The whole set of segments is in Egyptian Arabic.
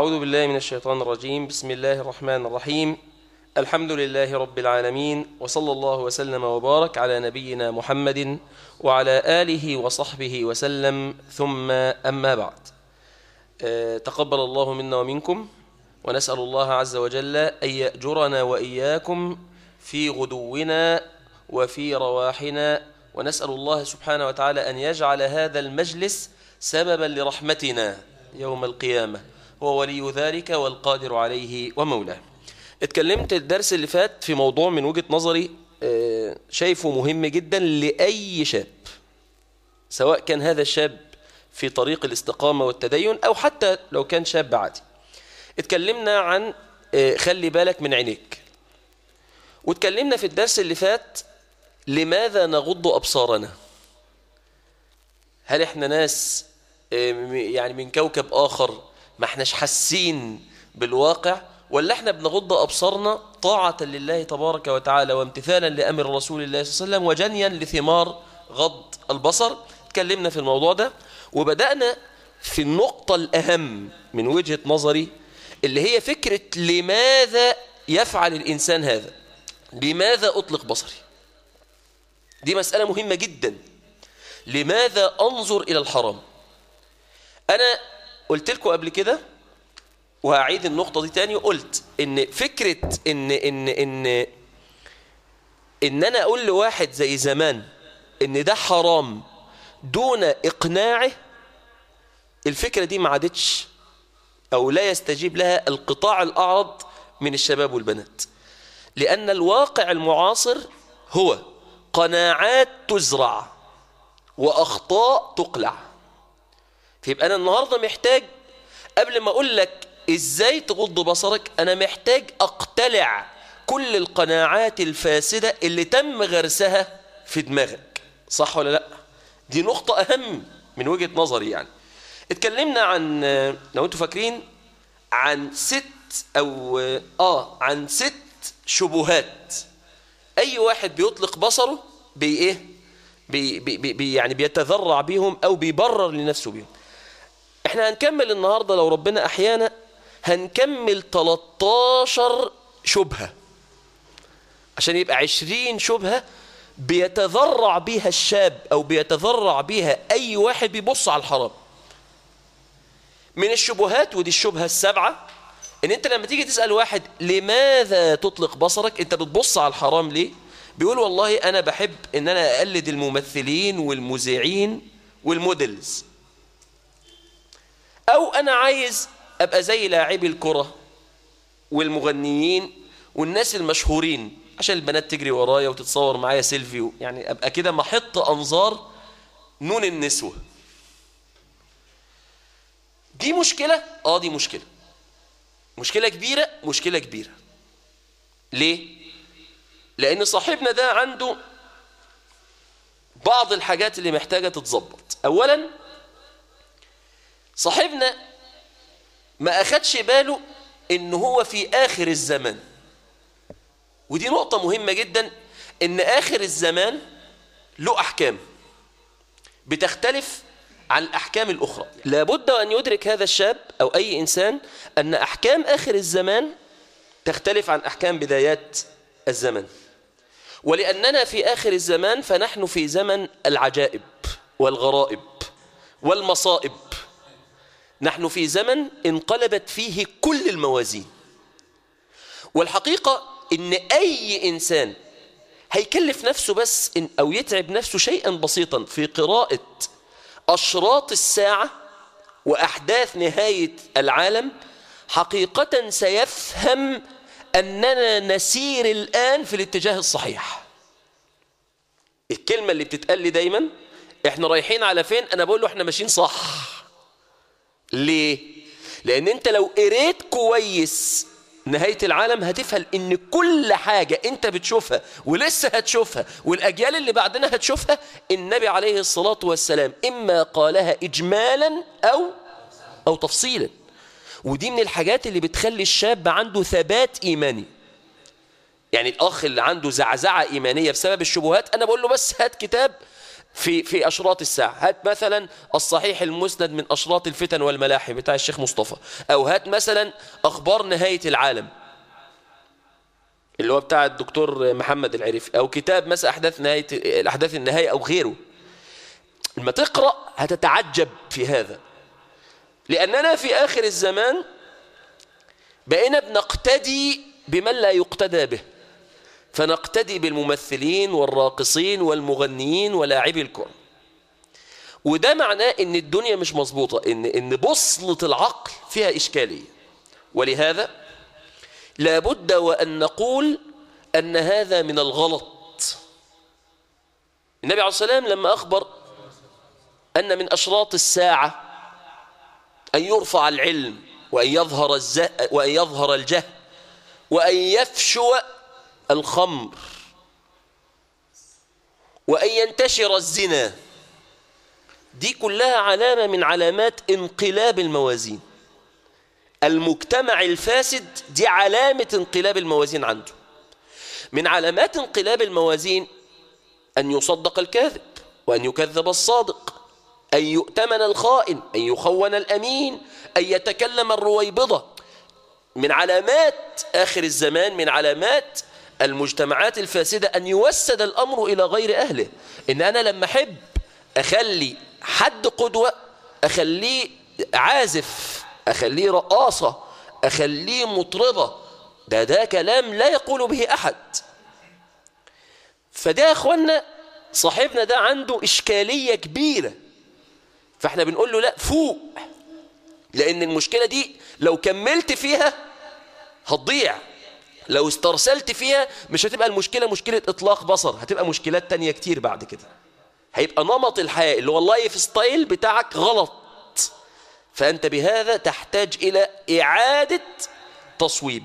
أعوذ بالله من الشيطان الرجيم بسم الله الرحمن الرحيم الحمد لله رب العالمين وصلى الله وسلم وبارك على نبينا محمد وعلى آله وصحبه وسلم ثم أما بعد آه، تقبل الله منا ومنكم ونسأل الله عز وجل أن يأجرنا وإياكم في غدونا وفي رواحنا ونسأل الله سبحانه وتعالى أن يجعل هذا المجلس سببا لرحمتنا يوم القيامة هو ولي ذلك والقادر عليه ومولاه اتكلمت الدرس اللي فات في موضوع من وجهة نظري آه، شايفه مهم جدا لأي شاب سواء كان هذا الشاب في طريق الاستقامة والتدين أو حتى لو كان شاب عادي اتكلمنا عن آه، خلي بالك من عينيك واتكلمنا في الدرس اللي فات لماذا نغض أبصارنا هل احنا ناس آه، م- يعني من كوكب آخر ما احناش حاسين بالواقع ولا احنا بنغض أبصارنا طاعة لله تبارك وتعالى وامتثالا لأمر رسول الله صلى الله عليه وسلم وجنيا لثمار غض البصر اتكلمنا في الموضوع ده وبدأنا في النقطة الأهم من وجهة نظري اللي هي فكرة لماذا يفعل الإنسان هذا لماذا أطلق بصري دي مسألة مهمة جدا لماذا أنظر إلى الحرام أنا قلت لكم قبل كده وهعيد النقطة دي تاني وقلت إن فكرة إن إن إن إن أنا أقول لواحد زي زمان إن ده حرام دون إقناعه الفكرة دي ما عادتش أو لا يستجيب لها القطاع الأعرض من الشباب والبنات لأن الواقع المعاصر هو قناعات تزرع وأخطاء تقلع فيبقى أنا النهاردة محتاج قبل ما أقول لك إزاي تغض بصرك أنا محتاج أقتلع كل القناعات الفاسدة اللي تم غرسها في دماغك صح ولا لا دي نقطة أهم من وجهة نظري يعني اتكلمنا عن لو انتوا فاكرين عن ست أو آه عن ست شبهات أي واحد بيطلق بصره بي إيه بي بي بي يعني بيتذرع بيهم أو بيبرر لنفسه بيهم احنا هنكمل النهاردة لو ربنا أحيانا هنكمل 13 شبهة عشان يبقى 20 شبهة بيتذرع بيها الشاب أو بيتذرع بيها أي واحد بيبص على الحرام من الشبهات ودي الشبهة السبعة ان انت لما تيجي تسأل واحد لماذا تطلق بصرك انت بتبص على الحرام ليه بيقول والله انا بحب ان انا اقلد الممثلين والمذيعين والموديلز او انا عايز ابقى زي لاعبي الكرة والمغنيين والناس المشهورين عشان البنات تجري ورايا وتتصور معايا سيلفي يعني ابقى كده محط انظار نون النسوه دي مشكلة؟ اه دي مشكلة مشكلة كبيرة مشكلة كبيرة ليه؟ لأن صاحبنا ده عنده بعض الحاجات اللي محتاجة تتظبط أولا صاحبنا ما أخدش باله إن هو في آخر الزمان ودي نقطة مهمة جدا إن آخر الزمان له أحكام بتختلف عن الأحكام الأخرى لابد أن يدرك هذا الشاب أو أي إنسان أن أحكام آخر الزمان تختلف عن أحكام بدايات الزمن ولأننا في آخر الزمان فنحن في زمن العجائب والغرائب والمصائب نحن في زمن انقلبت فيه كل الموازين والحقيقة إن أي إنسان هيكلف نفسه بس إن أو يتعب نفسه شيئا بسيطا في قراءة أشراط الساعة وأحداث نهاية العالم حقيقة سيفهم أننا نسير الآن في الاتجاه الصحيح الكلمة اللي بتتقال لي دايما احنا رايحين على فين انا بقول له احنا ماشيين صح ليه لان انت لو قريت كويس نهاية العالم هتفهم ان كل حاجة انت بتشوفها ولسه هتشوفها والاجيال اللي بعدنا هتشوفها النبي عليه الصلاة والسلام اما قالها اجمالا او او تفصيلا ودي من الحاجات اللي بتخلي الشاب عنده ثبات ايماني يعني الاخ اللي عنده زعزعة ايمانية بسبب الشبهات انا بقول له بس هات كتاب في في اشراط الساعه هات مثلا الصحيح المسند من اشراط الفتن والملاحم بتاع الشيخ مصطفى او هات مثلا اخبار نهايه العالم اللي هو بتاع الدكتور محمد العريفي او كتاب مثلا احداث نهايه الاحداث النهايه او غيره لما تقرا هتتعجب في هذا لاننا في اخر الزمان بقينا بنقتدي بمن لا يقتدى به فنقتدي بالممثلين والراقصين والمغنيين ولاعبي الكرة وده معناه ان الدنيا مش مظبوطة ان ان بصلة العقل فيها اشكالية ولهذا لابد وان نقول ان هذا من الغلط النبي عليه الصلاة والسلام لما اخبر ان من اشراط الساعة ان يرفع العلم وان يظهر الزه وان يظهر الجهل وان يفشو الخمر وأن ينتشر الزنا دي كلها علامة من علامات انقلاب الموازين المجتمع الفاسد دي علامة انقلاب الموازين عنده من علامات انقلاب الموازين أن يصدق الكاذب وأن يكذب الصادق أن يؤتمن الخائن أن يخون الأمين أن يتكلم الرويبضة من علامات آخر الزمان من علامات المجتمعات الفاسدة أن يوسد الأمر إلى غير أهله إن أنا لما أحب أخلي حد قدوة أخليه عازف أخليه رقاصة أخليه مطربة ده ده كلام لا يقول به أحد فده يا أخوانا صاحبنا ده عنده إشكالية كبيرة فاحنا بنقول له لا فوق لأن المشكلة دي لو كملت فيها هتضيع لو استرسلت فيها مش هتبقى المشكلة مشكلة إطلاق بصر هتبقى مشكلات تانية كتير بعد كده هيبقى نمط الحياة اللي هو اللايف ستايل بتاعك غلط فأنت بهذا تحتاج إلى إعادة تصويب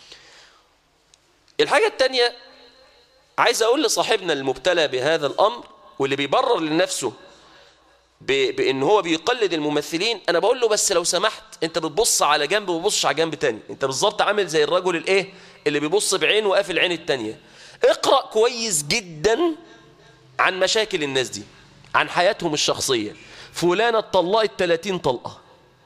الحاجة التانية عايز أقول لصاحبنا المبتلى بهذا الأمر واللي بيبرر لنفسه بان هو بيقلد الممثلين انا بقول له بس لو سمحت انت بتبص على جنب وبصش على جنب تاني انت بالظبط عامل زي الرجل الايه اللي بيبص بعين وقافل عين التانية اقرا كويس جدا عن مشاكل الناس دي عن حياتهم الشخصيه فلانه اتطلقت 30 طلقه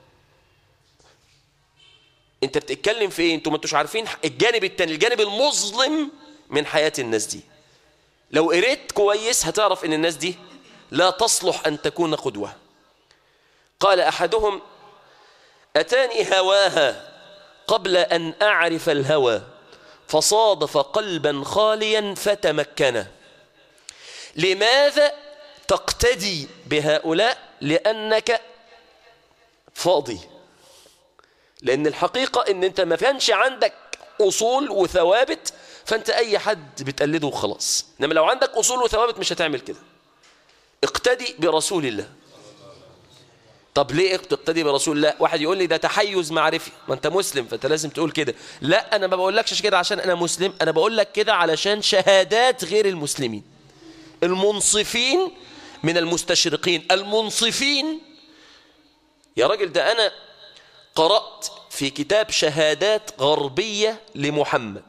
انت بتتكلم في ايه انتوا ما انتوش عارفين الجانب التاني الجانب المظلم من حياه الناس دي لو قريت كويس هتعرف ان الناس دي لا تصلح أن تكون قدوة قال أحدهم أتاني هواها قبل أن أعرف الهوى فصادف قلبا خاليا فتمكن لماذا تقتدي بهؤلاء لأنك فاضي لأن الحقيقة أن أنت ما كانش عندك أصول وثوابت فأنت أي حد بتقلده وخلاص إنما لو عندك أصول وثوابت مش هتعمل كده اقتدي برسول الله طب ليه تقتدي برسول الله واحد يقول لي ده تحيز معرفي ما انت مسلم فانت لازم تقول كده لا انا ما بقولكش كده عشان انا مسلم انا بقول لك كده علشان شهادات غير المسلمين المنصفين من المستشرقين المنصفين يا راجل ده انا قرأت في كتاب شهادات غربية لمحمد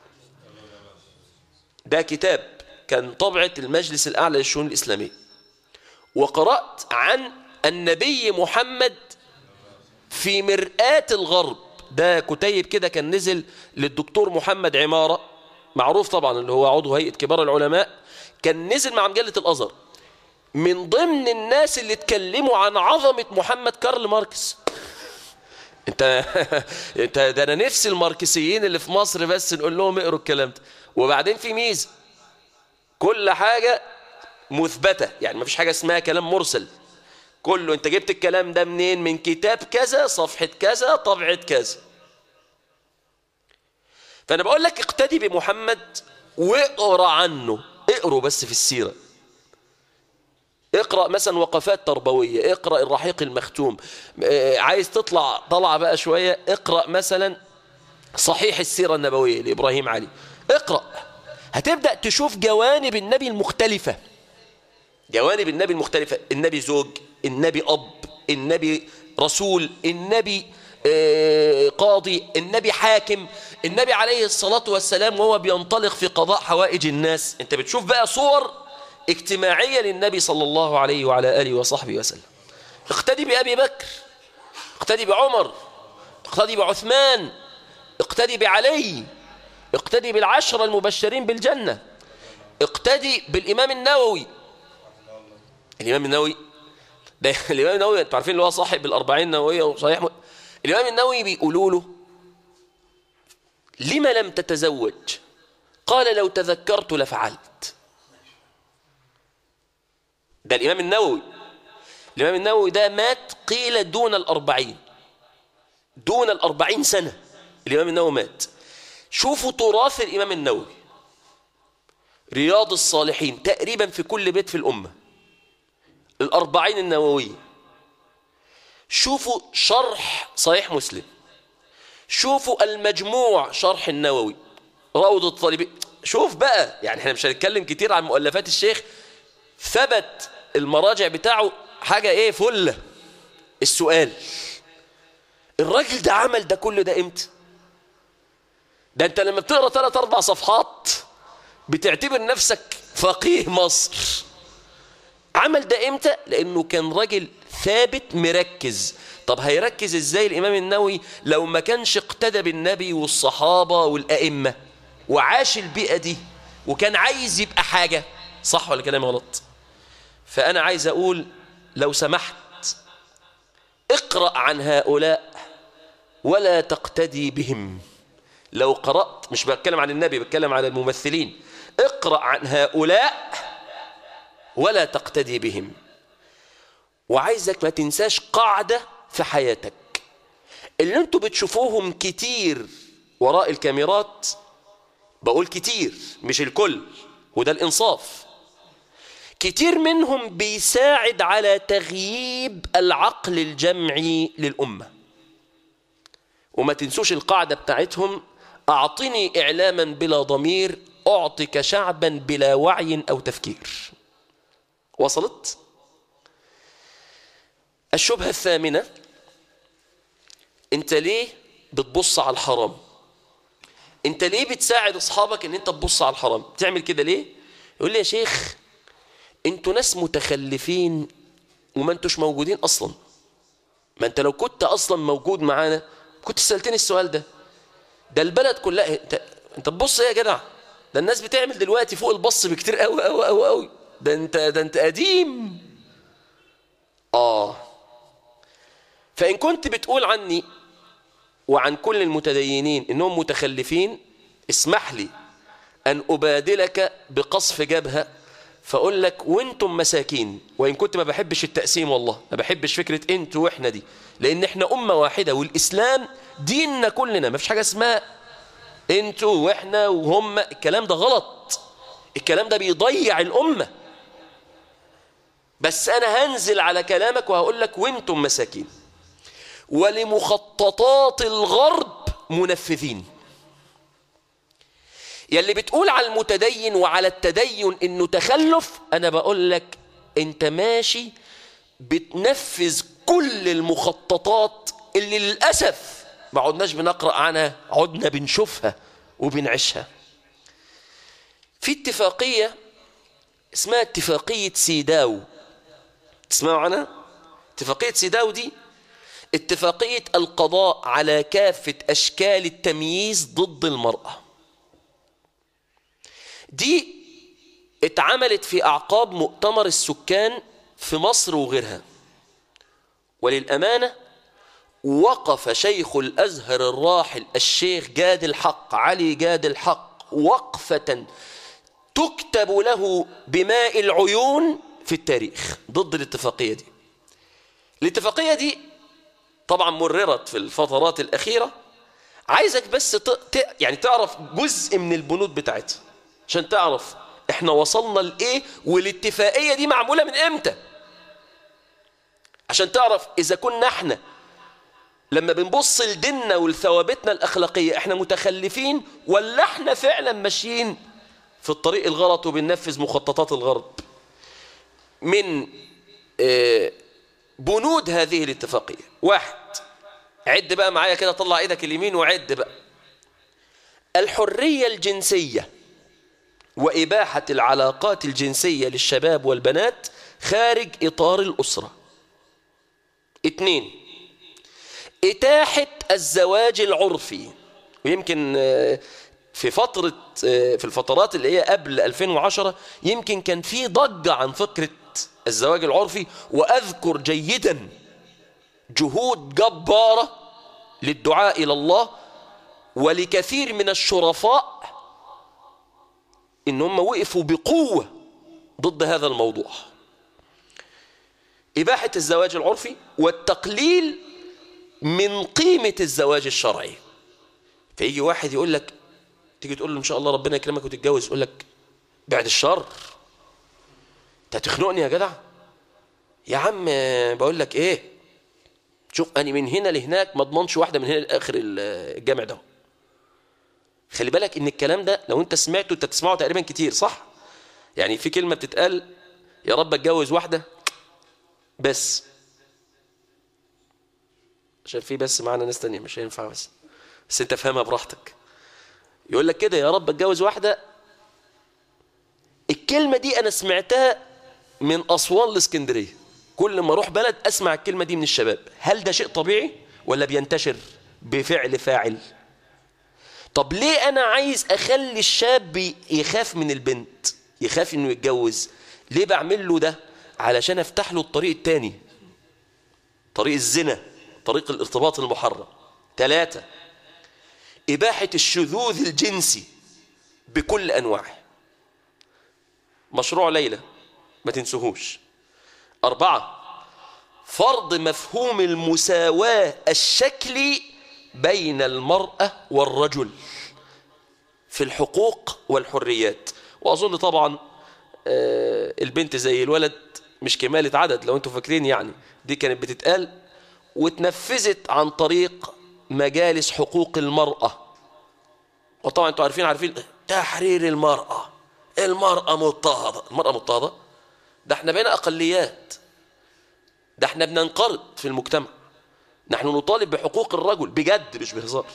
ده كتاب كان طبعة المجلس الأعلى للشؤون الإسلامية وقرأت عن النبي محمد في مرآة الغرب ده كتيب كده كان نزل للدكتور محمد عمارة معروف طبعا اللي هو عضو هيئة كبار العلماء كان نزل مع مجلة الأزهر من ضمن الناس اللي اتكلموا عن عظمة محمد كارل ماركس انت انت ده انا نفسي الماركسيين اللي في مصر بس نقول لهم اقروا الكلام ده وبعدين في ميزه كل حاجه مثبتة يعني ما فيش حاجة اسمها كلام مرسل كله انت جبت الكلام ده منين من كتاب كذا صفحة كذا طبعة كذا فأنا بقول لك اقتدي بمحمد واقرا عنه اقروا بس في السيرة اقرأ مثلا وقفات تربوية اقرأ الرحيق المختوم اه عايز تطلع طلع بقى شوية اقرأ مثلا صحيح السيرة النبوية لإبراهيم علي اقرأ هتبدأ تشوف جوانب النبي المختلفة جوانب النبي المختلفة النبي زوج النبي أب النبي رسول النبي قاضي النبي حاكم النبي عليه الصلاة والسلام وهو بينطلق في قضاء حوائج الناس انت بتشوف بقى صور اجتماعية للنبي صلى الله عليه وعلى آله وصحبه وسلم اقتدي بأبي بكر اقتدي بعمر اقتدي بعثمان اقتدي بعلي اقتدي بالعشرة المبشرين بالجنة اقتدي بالإمام النووي الإمام النووي ده الإمام النووي انتوا عارفين اللي هو صاحب الأربعين النووية وصحيح م... الإمام النووي بيقولوا له لما لم تتزوج قال لو تذكرت لفعلت ده الإمام النووي الإمام النووي ده مات قيل دون الأربعين دون الأربعين سنة الإمام النووي مات شوفوا تراث الإمام النووي رياض الصالحين تقريبا في كل بيت في الأمة الأربعين النووية شوفوا شرح صحيح مسلم شوفوا المجموع شرح النووي روض الطالبين شوف بقى يعني احنا مش هنتكلم كتير عن مؤلفات الشيخ ثبت المراجع بتاعه حاجة ايه فلة السؤال الراجل ده عمل ده كله ده امتى ده انت لما بتقرا ثلاث اربع صفحات بتعتبر نفسك فقيه مصر عمل ده امتى لانه كان راجل ثابت مركز طب هيركز ازاي الامام النووي لو ما كانش اقتدى بالنبي والصحابه والائمه وعاش البيئه دي وكان عايز يبقى حاجه صح ولا كلامي غلط فانا عايز اقول لو سمحت اقرا عن هؤلاء ولا تقتدي بهم لو قرات مش بتكلم عن النبي بتكلم عن الممثلين اقرا عن هؤلاء ولا تقتدي بهم وعايزك ما تنساش قاعدة في حياتك اللي انتوا بتشوفوهم كتير وراء الكاميرات بقول كتير مش الكل وده الإنصاف كتير منهم بيساعد على تغييب العقل الجمعي للأمة وما تنسوش القاعدة بتاعتهم أعطني إعلاما بلا ضمير أعطك شعبا بلا وعي أو تفكير وصلت؟ الشبهة الثامنة انت ليه بتبص على الحرام انت ليه بتساعد اصحابك ان انت تبص على الحرام تعمل كده ليه يقول لي يا شيخ انتوا ناس متخلفين وما انتوش موجودين اصلا ما انت لو كنت اصلا موجود معانا كنت سألتني السؤال ده ده البلد كلها انت انت تبص ايه يا جدع ده الناس بتعمل دلوقتي فوق البص بكتير قوي قوي قوي قوي ده انت ده انت قديم اه فإن كنت بتقول عني وعن كل المتدينين إنهم متخلفين اسمح لي أن أبادلك بقصف جبهة فأقول لك وانتم مساكين وإن كنت ما بحبش التقسيم والله ما بحبش فكرة انتوا وإحنا دي لأن إحنا أمة واحدة والإسلام ديننا كلنا ما فيش حاجة اسمها انتوا وإحنا وهم الكلام ده غلط الكلام ده بيضيع الأمة بس أنا هنزل على كلامك وهقول لك وانتم مساكين ولمخططات الغرب منفذين يلي بتقول على المتدين وعلى التدين انه تخلف انا بقول لك انت ماشي بتنفذ كل المخططات اللي للاسف ما عدناش بنقرا عنها عدنا بنشوفها وبنعيشها في اتفاقيه اسمها اتفاقيه سيداو تسمعوا عنها اتفاقيه سيداو دي اتفاقية القضاء على كافة أشكال التمييز ضد المرأة دي اتعملت في أعقاب مؤتمر السكان في مصر وغيرها وللأمانة وقف شيخ الأزهر الراحل الشيخ جاد الحق علي جاد الحق وقفة تكتب له بماء العيون في التاريخ ضد الاتفاقية دي الاتفاقية دي طبعا مررت في الفترات الأخيرة عايزك بس ت... ت... يعني تعرف جزء من البنود بتاعتها عشان تعرف احنا وصلنا لإيه والاتفاقية دي معمولة من امتى عشان تعرف إذا كنا احنا لما بنبص لديننا ولثوابتنا الأخلاقية احنا متخلفين ولا احنا فعلا ماشيين في الطريق الغلط وبننفذ مخططات الغرب من اه بنود هذه الاتفاقية واحد عد بقى معايا كده طلع ايدك اليمين وعد بقى الحرية الجنسية وإباحة العلاقات الجنسية للشباب والبنات خارج إطار الأسرة اتنين إتاحة الزواج العرفي ويمكن آه، في فترة آه، في الفترات اللي هي قبل 2010 يمكن كان في ضجة عن فكرة الزواج العرفي وأذكر جيدا جهود جبارة للدعاء إلى الله ولكثير من الشرفاء إن هم وقفوا بقوة ضد هذا الموضوع إباحة الزواج العرفي والتقليل من قيمة الزواج الشرعي فيجي واحد يقول لك تيجي تقول له إن شاء الله ربنا يكرمك وتتجوز يقول لك بعد الشر انت هتخنقني يا جدع يا عم بقول لك ايه شوف انا من هنا لهناك ما اضمنش واحده من هنا لاخر الجامع ده خلي بالك ان الكلام ده لو انت سمعته انت تسمعه تقريبا كتير صح يعني في كلمه بتتقال يا رب اتجوز واحده بس عشان في بس معانا ناس تانية مش هينفع بس بس انت فهمها براحتك يقول لك كده يا رب اتجوز واحده الكلمه دي انا سمعتها من اسوان لاسكندريه كل ما اروح بلد اسمع الكلمه دي من الشباب هل ده شيء طبيعي ولا بينتشر بفعل فاعل طب ليه انا عايز اخلي الشاب يخاف من البنت يخاف انه يتجوز ليه بعمل له ده علشان افتح له الطريق التاني طريق الزنا طريق الارتباط المحرم ثلاثة إباحة الشذوذ الجنسي بكل أنواعه مشروع ليلى ما تنسوهوش أربعة فرض مفهوم المساواة الشكلي بين المرأة والرجل في الحقوق والحريات وأظن طبعا آه، البنت زي الولد مش كمالة عدد لو انتم فاكرين يعني دي كانت بتتقال واتنفذت عن طريق مجالس حقوق المرأة وطبعا انتوا عارفين عارفين تحرير المرأة المرأة مضطهدة المرأة مضطهدة ده احنا بين أقليات ده احنا بننقرض في المجتمع نحن نطالب بحقوق الرجل بجد مش بهزار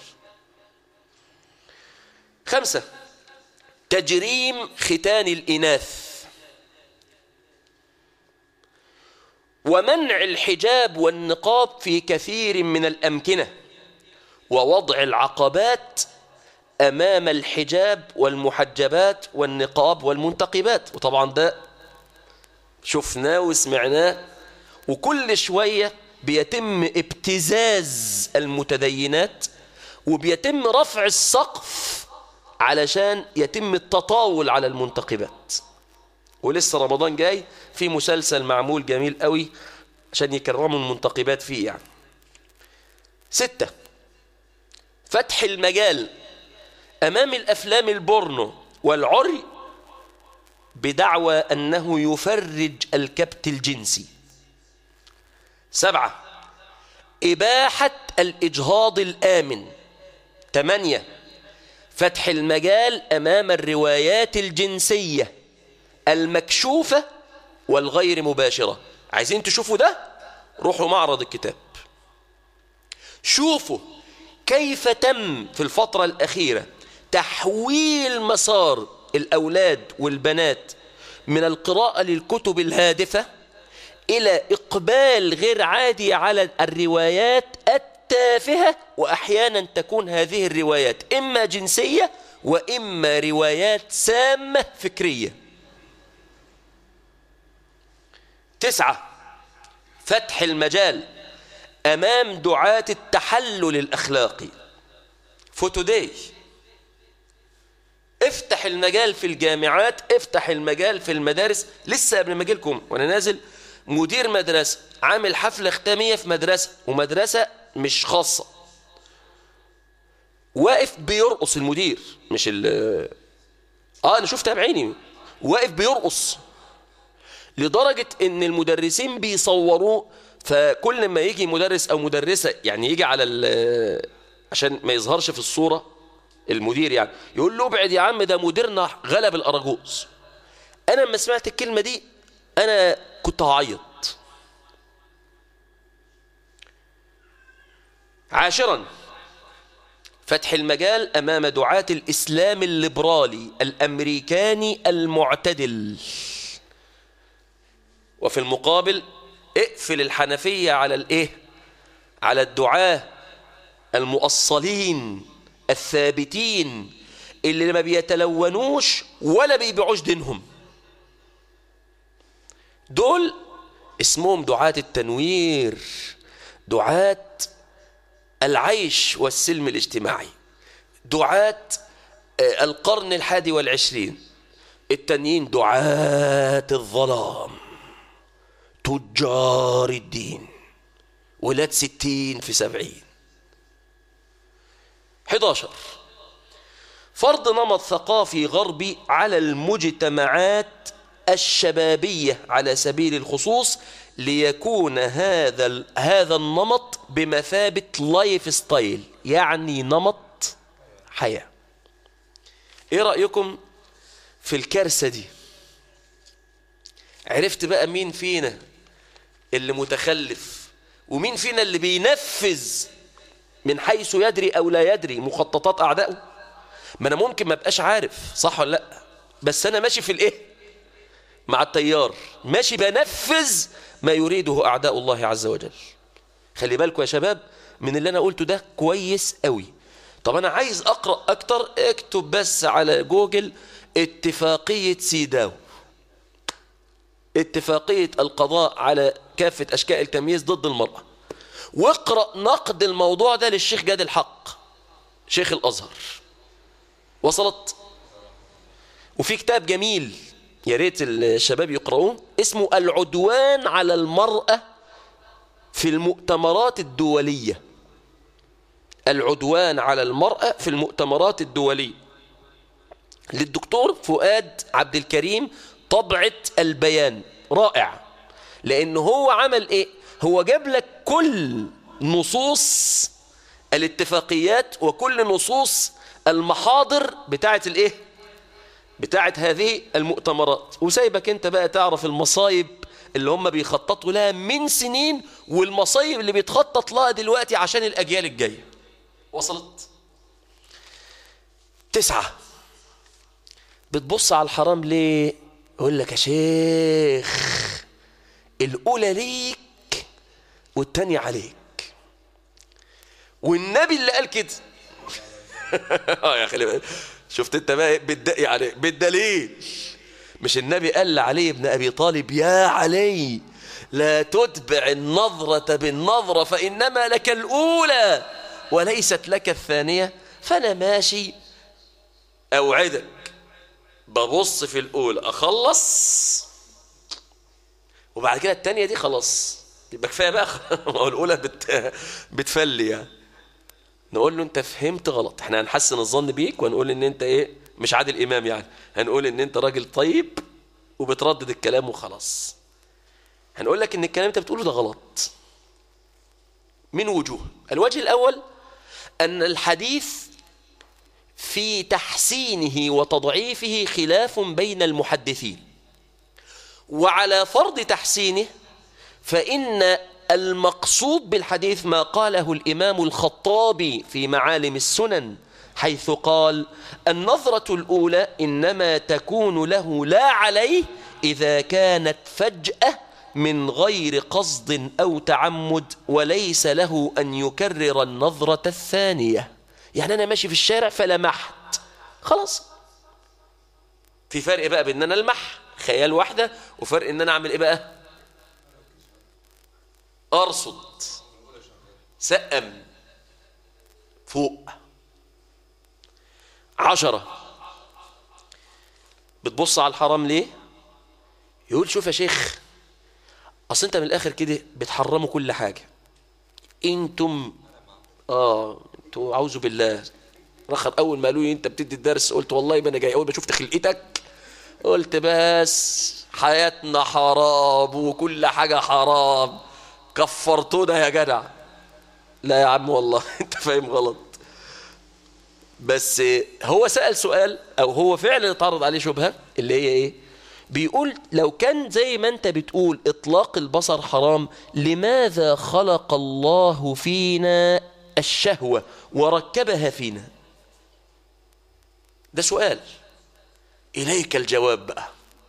خمسة تجريم ختان الإناث ومنع الحجاب والنقاب في كثير من الأمكنة ووضع العقبات أمام الحجاب والمحجبات والنقاب والمنتقبات وطبعا ده شفناه وسمعناه وكل شوية بيتم ابتزاز المتدينات وبيتم رفع السقف علشان يتم التطاول على المنتقبات ولسه رمضان جاي في مسلسل معمول جميل قوي عشان يكرموا المنتقبات فيه يعني ستة فتح المجال أمام الأفلام البورنو والعري بدعوى أنه يفرج الكبت الجنسي سبعة إباحة الإجهاض الآمن ثمانية فتح المجال أمام الروايات الجنسية المكشوفة والغير مباشرة عايزين تشوفوا ده روحوا معرض الكتاب شوفوا كيف تم في الفترة الأخيرة تحويل مسار الأولاد والبنات من القراءة للكتب الهادفة إلى إقبال غير عادي على الروايات التافهة وأحيانا تكون هذه الروايات إما جنسية وإما روايات سامة فكرية تسعة فتح المجال أمام دعاة التحلل الأخلاقي فوتوداي افتح المجال في الجامعات افتح المجال في المدارس لسه قبل ما اجيلكم وانا نازل مدير مدرسة عامل حفلة ختامية في مدرسة ومدرسة مش خاصة واقف بيرقص المدير مش ال اه انا شفتها بعيني واقف بيرقص لدرجة ان المدرسين بيصوروه فكل ما يجي مدرس او مدرسة يعني يجي على عشان ما يظهرش في الصورة المدير يعني يقول له ابعد يا عم ده مديرنا غلب الاراجوز انا لما سمعت الكلمة دي انا كنت هعيط عاشرا فتح المجال أمام دعاة الإسلام الليبرالي الأمريكاني المعتدل وفي المقابل اقفل الحنفية على الإيه؟ على الدعاة المؤصلين الثابتين اللي ما بيتلونوش ولا بيبيعوش دينهم دول اسمهم دعاة التنوير دعاة العيش والسلم الاجتماعي دعاة القرن الحادي والعشرين التانيين دعاة الظلام تجار الدين ولاد ستين في سبعين 11 فرض نمط ثقافي غربي على المجتمعات الشبابية على سبيل الخصوص ليكون هذا هذا النمط بمثابة لايف ستايل يعني نمط حياة ايه رأيكم في الكارثة دي عرفت بقى مين فينا اللي متخلف ومين فينا اللي بينفذ من حيث يدري او لا يدري مخططات اعدائه ما انا ممكن ما ابقاش عارف صح ولا لا بس انا ماشي في الايه مع التيار ماشي بنفذ ما يريده اعداء الله عز وجل خلي بالكم يا شباب من اللي انا قلته ده كويس قوي طب انا عايز اقرا اكتر اكتب بس على جوجل اتفاقيه سيداو اتفاقيه القضاء على كافه اشكال التمييز ضد المراه واقرا نقد الموضوع ده للشيخ جاد الحق شيخ الازهر وصلت وفي كتاب جميل يا ريت الشباب يقرأوه اسمه العدوان على المرأة في المؤتمرات الدولية العدوان على المرأة في المؤتمرات الدولية للدكتور فؤاد عبد الكريم طبعة البيان رائع لأن هو عمل إيه هو جاب لك كل نصوص الاتفاقيات وكل نصوص المحاضر بتاعت الايه بتاعت هذه المؤتمرات وسايبك انت بقى تعرف المصايب اللي هم بيخططوا لها من سنين والمصايب اللي بيتخطط لها دلوقتي عشان الاجيال الجايه وصلت تسعة بتبص على الحرام ليه يقول لك يا شيخ الاولى ليك والتانية عليك والنبي اللي قال كده اه يا خلي بالك شفت انت بقى بتدقي عليه بالدليل مش النبي قال لعلي ابن ابي طالب يا علي لا تتبع النظرة بالنظرة فإنما لك الأولى وليست لك الثانية فأنا ماشي أوعدك ببص في الأولى أخلص وبعد كده الثانية دي خلاص يبقى كفاية بقى ما هو الأولى بت... بتفلي يعني نقول له انت فهمت غلط احنا هنحسن الظن بيك وهنقول ان انت ايه مش عادل امام يعني هنقول ان انت راجل طيب وبتردد الكلام وخلاص هنقول لك ان الكلام انت بتقوله ده غلط من وجوه الوجه الاول ان الحديث في تحسينه وتضعيفه خلاف بين المحدثين وعلى فرض تحسينه فان المقصود بالحديث ما قاله الإمام الخطابي في معالم السنن حيث قال النظرة الأولى إنما تكون له لا عليه إذا كانت فجأة من غير قصد أو تعمد وليس له أن يكرر النظرة الثانية يعني أنا ماشي في الشارع فلمحت خلاص في فرق بقى بين أن أنا ألمح خيال واحدة وفرق أن أنا أعمل إيه بقى أرصد سقم فوق عشرة بتبص على الحرام ليه يقول شوف يا شيخ أصل أنت من الآخر كده بتحرموا كل حاجة أنتم آه أنتوا أعوذ بالله رخر أول ما قالوا لي أنت بتدي الدرس قلت والله ما أنا جاي أول ما شفت خلقتك قلت بس حياتنا حرام وكل حاجة حرام كفرتونا يا جدع لا يا عم والله انت فاهم غلط بس هو سأل سؤال او هو فعلا اتعرض عليه شبهة اللي هي ايه بيقول لو كان زي ما انت بتقول اطلاق البصر حرام لماذا خلق الله فينا الشهوة وركبها فينا ده سؤال إليك الجواب بقى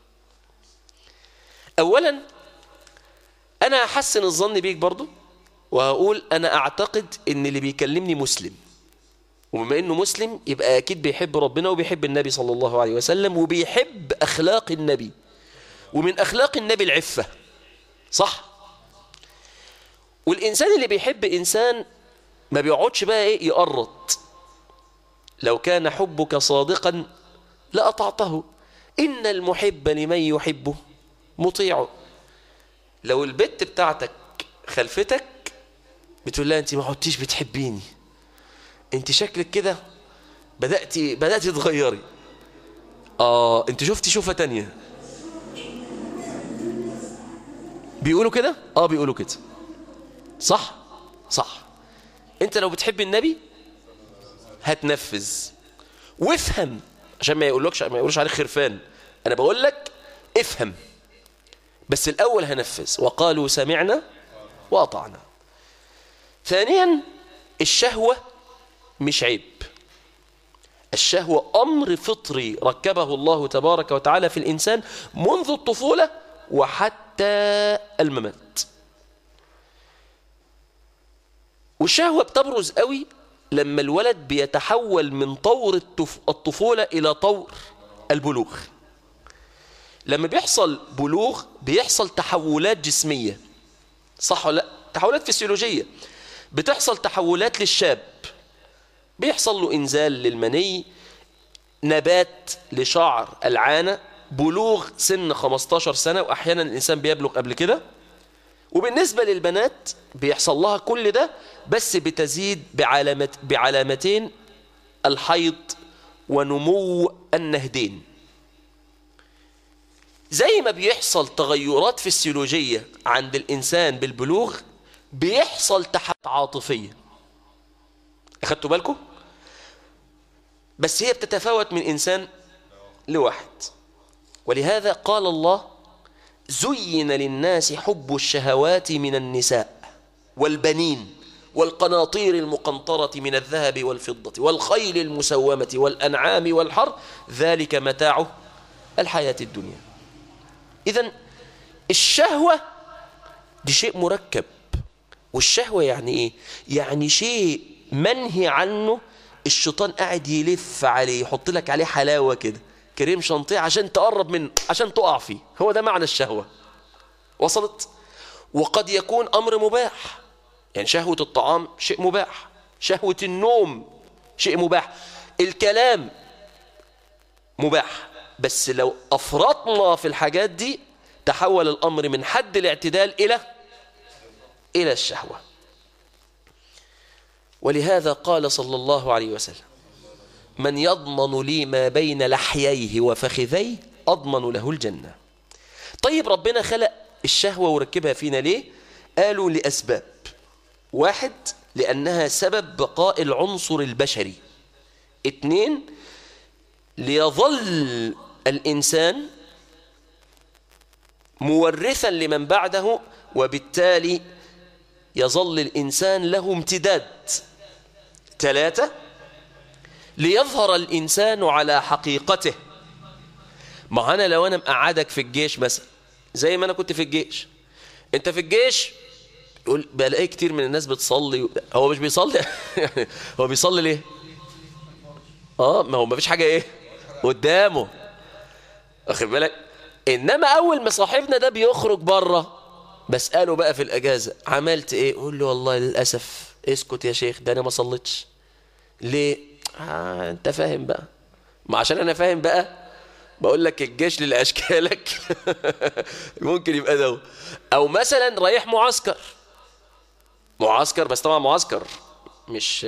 أولا أنا أحسن الظن بيك برضو وهقول أنا أعتقد إن اللي بيكلمني مسلم وبما إنه مسلم يبقى أكيد بيحب ربنا وبيحب النبي صلى الله عليه وسلم وبيحب أخلاق النبي ومن أخلاق النبي العفة صح والإنسان اللي بيحب إنسان ما بيقعدش بقى إيه يقرط لو كان حبك صادقا لأطعته إن المحب لمن يحبه مطيعه لو البت بتاعتك خلفتك بتقول لها انت ما عدتيش بتحبيني انت شكلك كده بدأتي بدأتي تغيري اه انت شفتي شوفة تانية بيقولوا كده اه بيقولوا كده صح صح انت لو بتحب النبي هتنفذ وافهم عشان ما يقولكش ما يقولوش عليك خرفان انا بقول لك افهم بس الاول هنفذ وقالوا سمعنا واطعنا ثانيا الشهوه مش عيب الشهوه امر فطري ركبه الله تبارك وتعالى في الانسان منذ الطفوله وحتى الممات والشهوه بتبرز قوي لما الولد بيتحول من طور الطفولة إلى طور البلوغ لما بيحصل بلوغ بيحصل تحولات جسمية صح ولا لا تحولات فسيولوجية بتحصل تحولات للشاب بيحصل له إنزال للمني نبات لشعر العانة بلوغ سن 15 سنة وأحيانا الإنسان بيبلغ قبل كده وبالنسبة للبنات بيحصل لها كل ده بس بتزيد بعلامة بعلامتين الحيض ونمو النهدين زي ما بيحصل تغيرات فسيولوجية عند الإنسان بالبلوغ بيحصل تحت عاطفية أخدتوا بالكم؟ بس هي بتتفاوت من إنسان لواحد ولهذا قال الله زين للناس حب الشهوات من النساء والبنين والقناطير المقنطرة من الذهب والفضة والخيل المسومة والأنعام والحر ذلك متاع الحياة الدنيا إذا الشهوة دي شيء مركب والشهوة يعني إيه؟ يعني شيء منهي عنه الشيطان قاعد يلف عليه يحط لك عليه حلاوة كده كريم شانطيه عشان تقرب منه عشان تقع فيه هو ده معنى الشهوة وصلت وقد يكون أمر مباح يعني شهوة الطعام شيء مباح شهوة النوم شيء مباح الكلام مباح بس لو أفرطنا في الحاجات دي تحول الأمر من حد الاعتدال إلى إلى الشهوة ولهذا قال صلى الله عليه وسلم من يضمن لي ما بين لحييه وفخذيه أضمن له الجنة طيب ربنا خلق الشهوة وركبها فينا ليه قالوا لأسباب واحد لأنها سبب بقاء العنصر البشري اتنين ليظل الإنسان مورثا لمن بعده وبالتالي يظل الإنسان له امتداد ثلاثة ليظهر الإنسان على حقيقته ما أنا لو أنا مقعدك في الجيش مثلا زي ما أنا كنت في الجيش أنت في الجيش يقول بلاقي كتير من الناس بتصلي هو مش بيصلي هو بيصلي ليه اه ما هو ما فيش حاجه ايه قدامه واخد بالك انما اول ما صاحبنا ده بيخرج بره بساله بقى في الاجازه عملت ايه يقول له والله للاسف اسكت يا شيخ ده انا ما صليتش ليه آه انت فاهم بقى ما عشان انا فاهم بقى بقول لك الجيش للاشكالك ممكن يبقى ده او مثلا رايح معسكر معسكر بس طبعا معسكر مش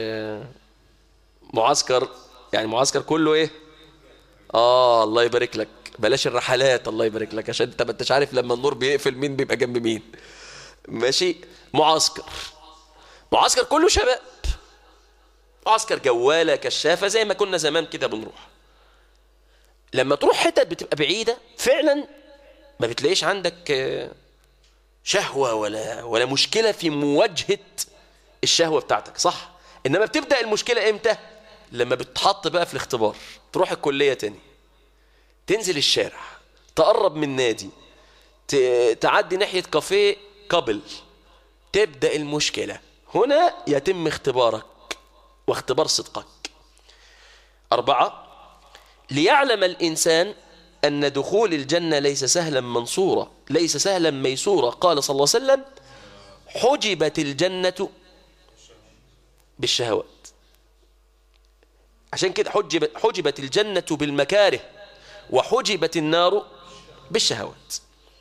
معسكر يعني معسكر كله ايه اه الله يبارك لك بلاش الرحلات الله يبارك لك عشان انت ما انتش عارف لما النور بيقفل مين بيبقى جنب مين ماشي معسكر معسكر كله شباب معسكر جواله كشافه زي ما كنا زمان كده بنروح لما تروح حتت بتبقى بعيده فعلا ما بتلاقيش عندك شهوه ولا ولا مشكله في مواجهه الشهوه بتاعتك صح انما بتبدا المشكله امتى لما بتحط بقى في الاختبار تروح الكليه تاني تنزل الشارع تقرب من نادي ت- تعدي ناحيه كافيه قبل تبدا المشكله هنا يتم اختبارك واختبار صدقك أربعة ليعلم الإنسان أن دخول الجنة ليس سهلا منصورا ليس سهلا ميسورا قال صلى الله عليه وسلم حجبت الجنة بالشهوات عشان كده حجبت, حجبت الجنة بالمكاره وحجبت النار بالشهوات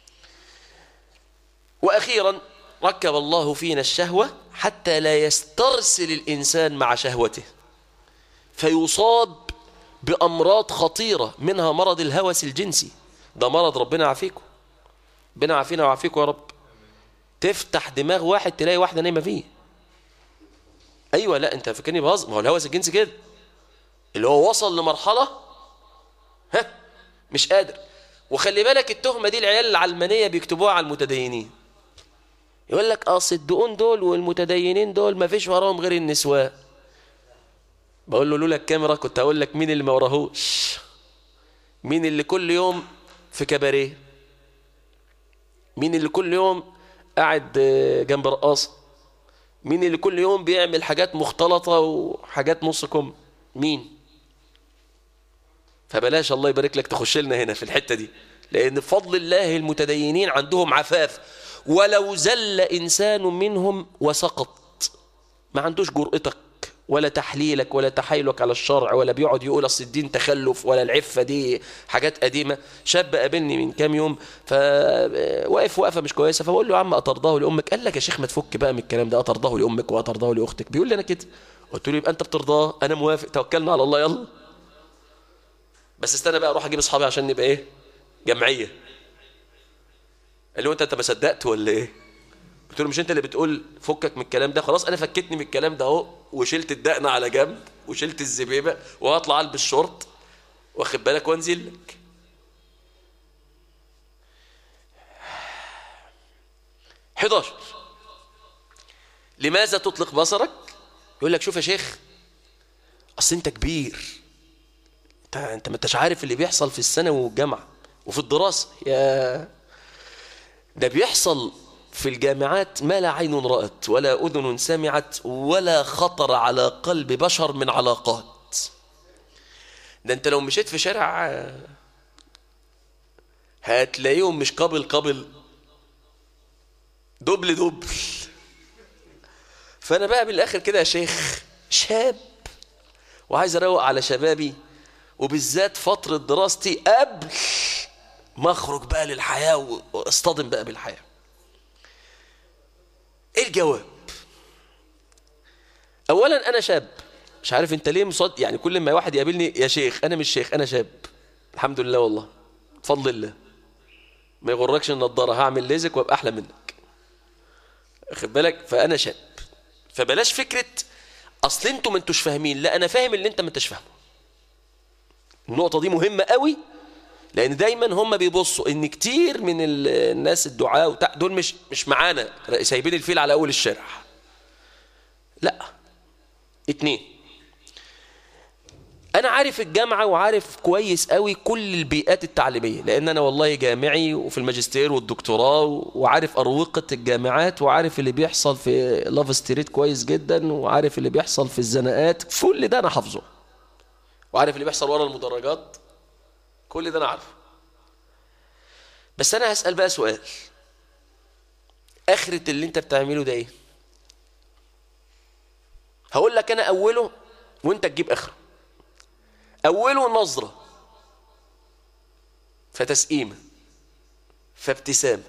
وأخيرا ركب الله فينا الشهوة حتى لا يسترسل الإنسان مع شهوته فيصاب بأمراض خطيرة منها مرض الهوس الجنسي ده مرض ربنا يعافيكم ربنا يعافينا ويعافيكم يا رب تفتح دماغ واحد تلاقي واحدة نايمة فيه أيوة لا أنت فاكرني بهزر ما هو الهوس الجنسي كده اللي هو وصل لمرحلة ها مش قادر وخلي بالك التهمة دي العيال العلمانية بيكتبوها على المتدينين يقول لك اصل الدقون دول والمتدينين دول ما فيش وراهم غير النسوان بقول له لولا الكاميرا كنت هقول لك مين اللي ما وراهوش مين اللي كل يوم في كباريه مين اللي كل يوم قاعد آه، جنب رقاصه مين اللي كل يوم بيعمل حاجات مختلطه وحاجات نص كم مين فبلاش الله يبارك لك تخش لنا هنا في الحته دي لان بفضل الله المتدينين عندهم عفاف ولو زل انسان منهم وسقط ما عندوش جرأتك ولا تحليلك ولا تحايلك على الشرع ولا بيقعد يقول اصل الدين تخلف ولا العفه دي حاجات قديمه شاب قابلني من كام يوم فواقف وقفه مش كويسه فبقول له يا عم اطرده لامك قال لك يا شيخ ما تفك بقى من الكلام ده اطرده لامك واطرده لاختك بيقول لي انا كده قلت له يبقى انت بترضاه انا موافق توكلنا على الله يلا بس استنى بقى اروح اجيب اصحابي عشان نبقى ايه جمعيه قال له انت انت ما صدقت ولا ايه قلت له مش انت اللي بتقول فكك من الكلام ده خلاص انا فكتني من الكلام ده اهو وشلت الدقن على جنب وشلت الزبيبه وهطلع البس شورت واخد بالك وانزل لك حداشر لماذا تطلق بصرك يقول لك شوف يا شيخ اصل انت كبير انت انت ما انتش عارف اللي بيحصل في الثانوي والجامعه وفي الدراسه يا ده بيحصل في الجامعات ما لا عين رأت ولا أذن سمعت ولا خطر على قلب بشر من علاقات ده انت لو مشيت في شارع آه، هتلاقيهم مش قبل قبل دبل دبل فانا بقى بالاخر كده يا شيخ شاب وعايز اروق على شبابي وبالذات فترة دراستي قبل ما اخرج بقى للحياة واصطدم بقى بالحياة ايه الجواب اولا انا شاب مش عارف انت ليه مصد يعني كل ما واحد يقابلني يا شيخ انا مش شيخ انا شاب الحمد لله والله بفضل الله ما يغركش النضاره هعمل ليزك وابقى احلى منك واخد بالك فانا شاب فبلاش فكره اصل انتوا ما انتوش فاهمين لا انا فاهم اللي انت ما انتش فاهمه النقطه دي مهمه قوي لان دايما هم بيبصوا ان كتير من ال- الناس الدعاء وبتاع دول مش مش معانا سايبين الفيل على اول الشارع لا اتنين انا عارف الجامعه وعارف كويس قوي كل البيئات التعليميه لان انا والله جامعي وفي الماجستير والدكتوراه وعارف اروقه الجامعات وعارف اللي بيحصل في لاف ستريت كويس جدا وعارف اللي بيحصل في الزناقات كل ده انا حافظه وعارف اللي بيحصل ورا المدرجات كل ده انا عارفه بس انا هسال بقى سؤال اخره اللي انت بتعمله ده ايه هقول لك انا اوله وانت تجيب اخره اوله نظره فتسقيمه فابتسامه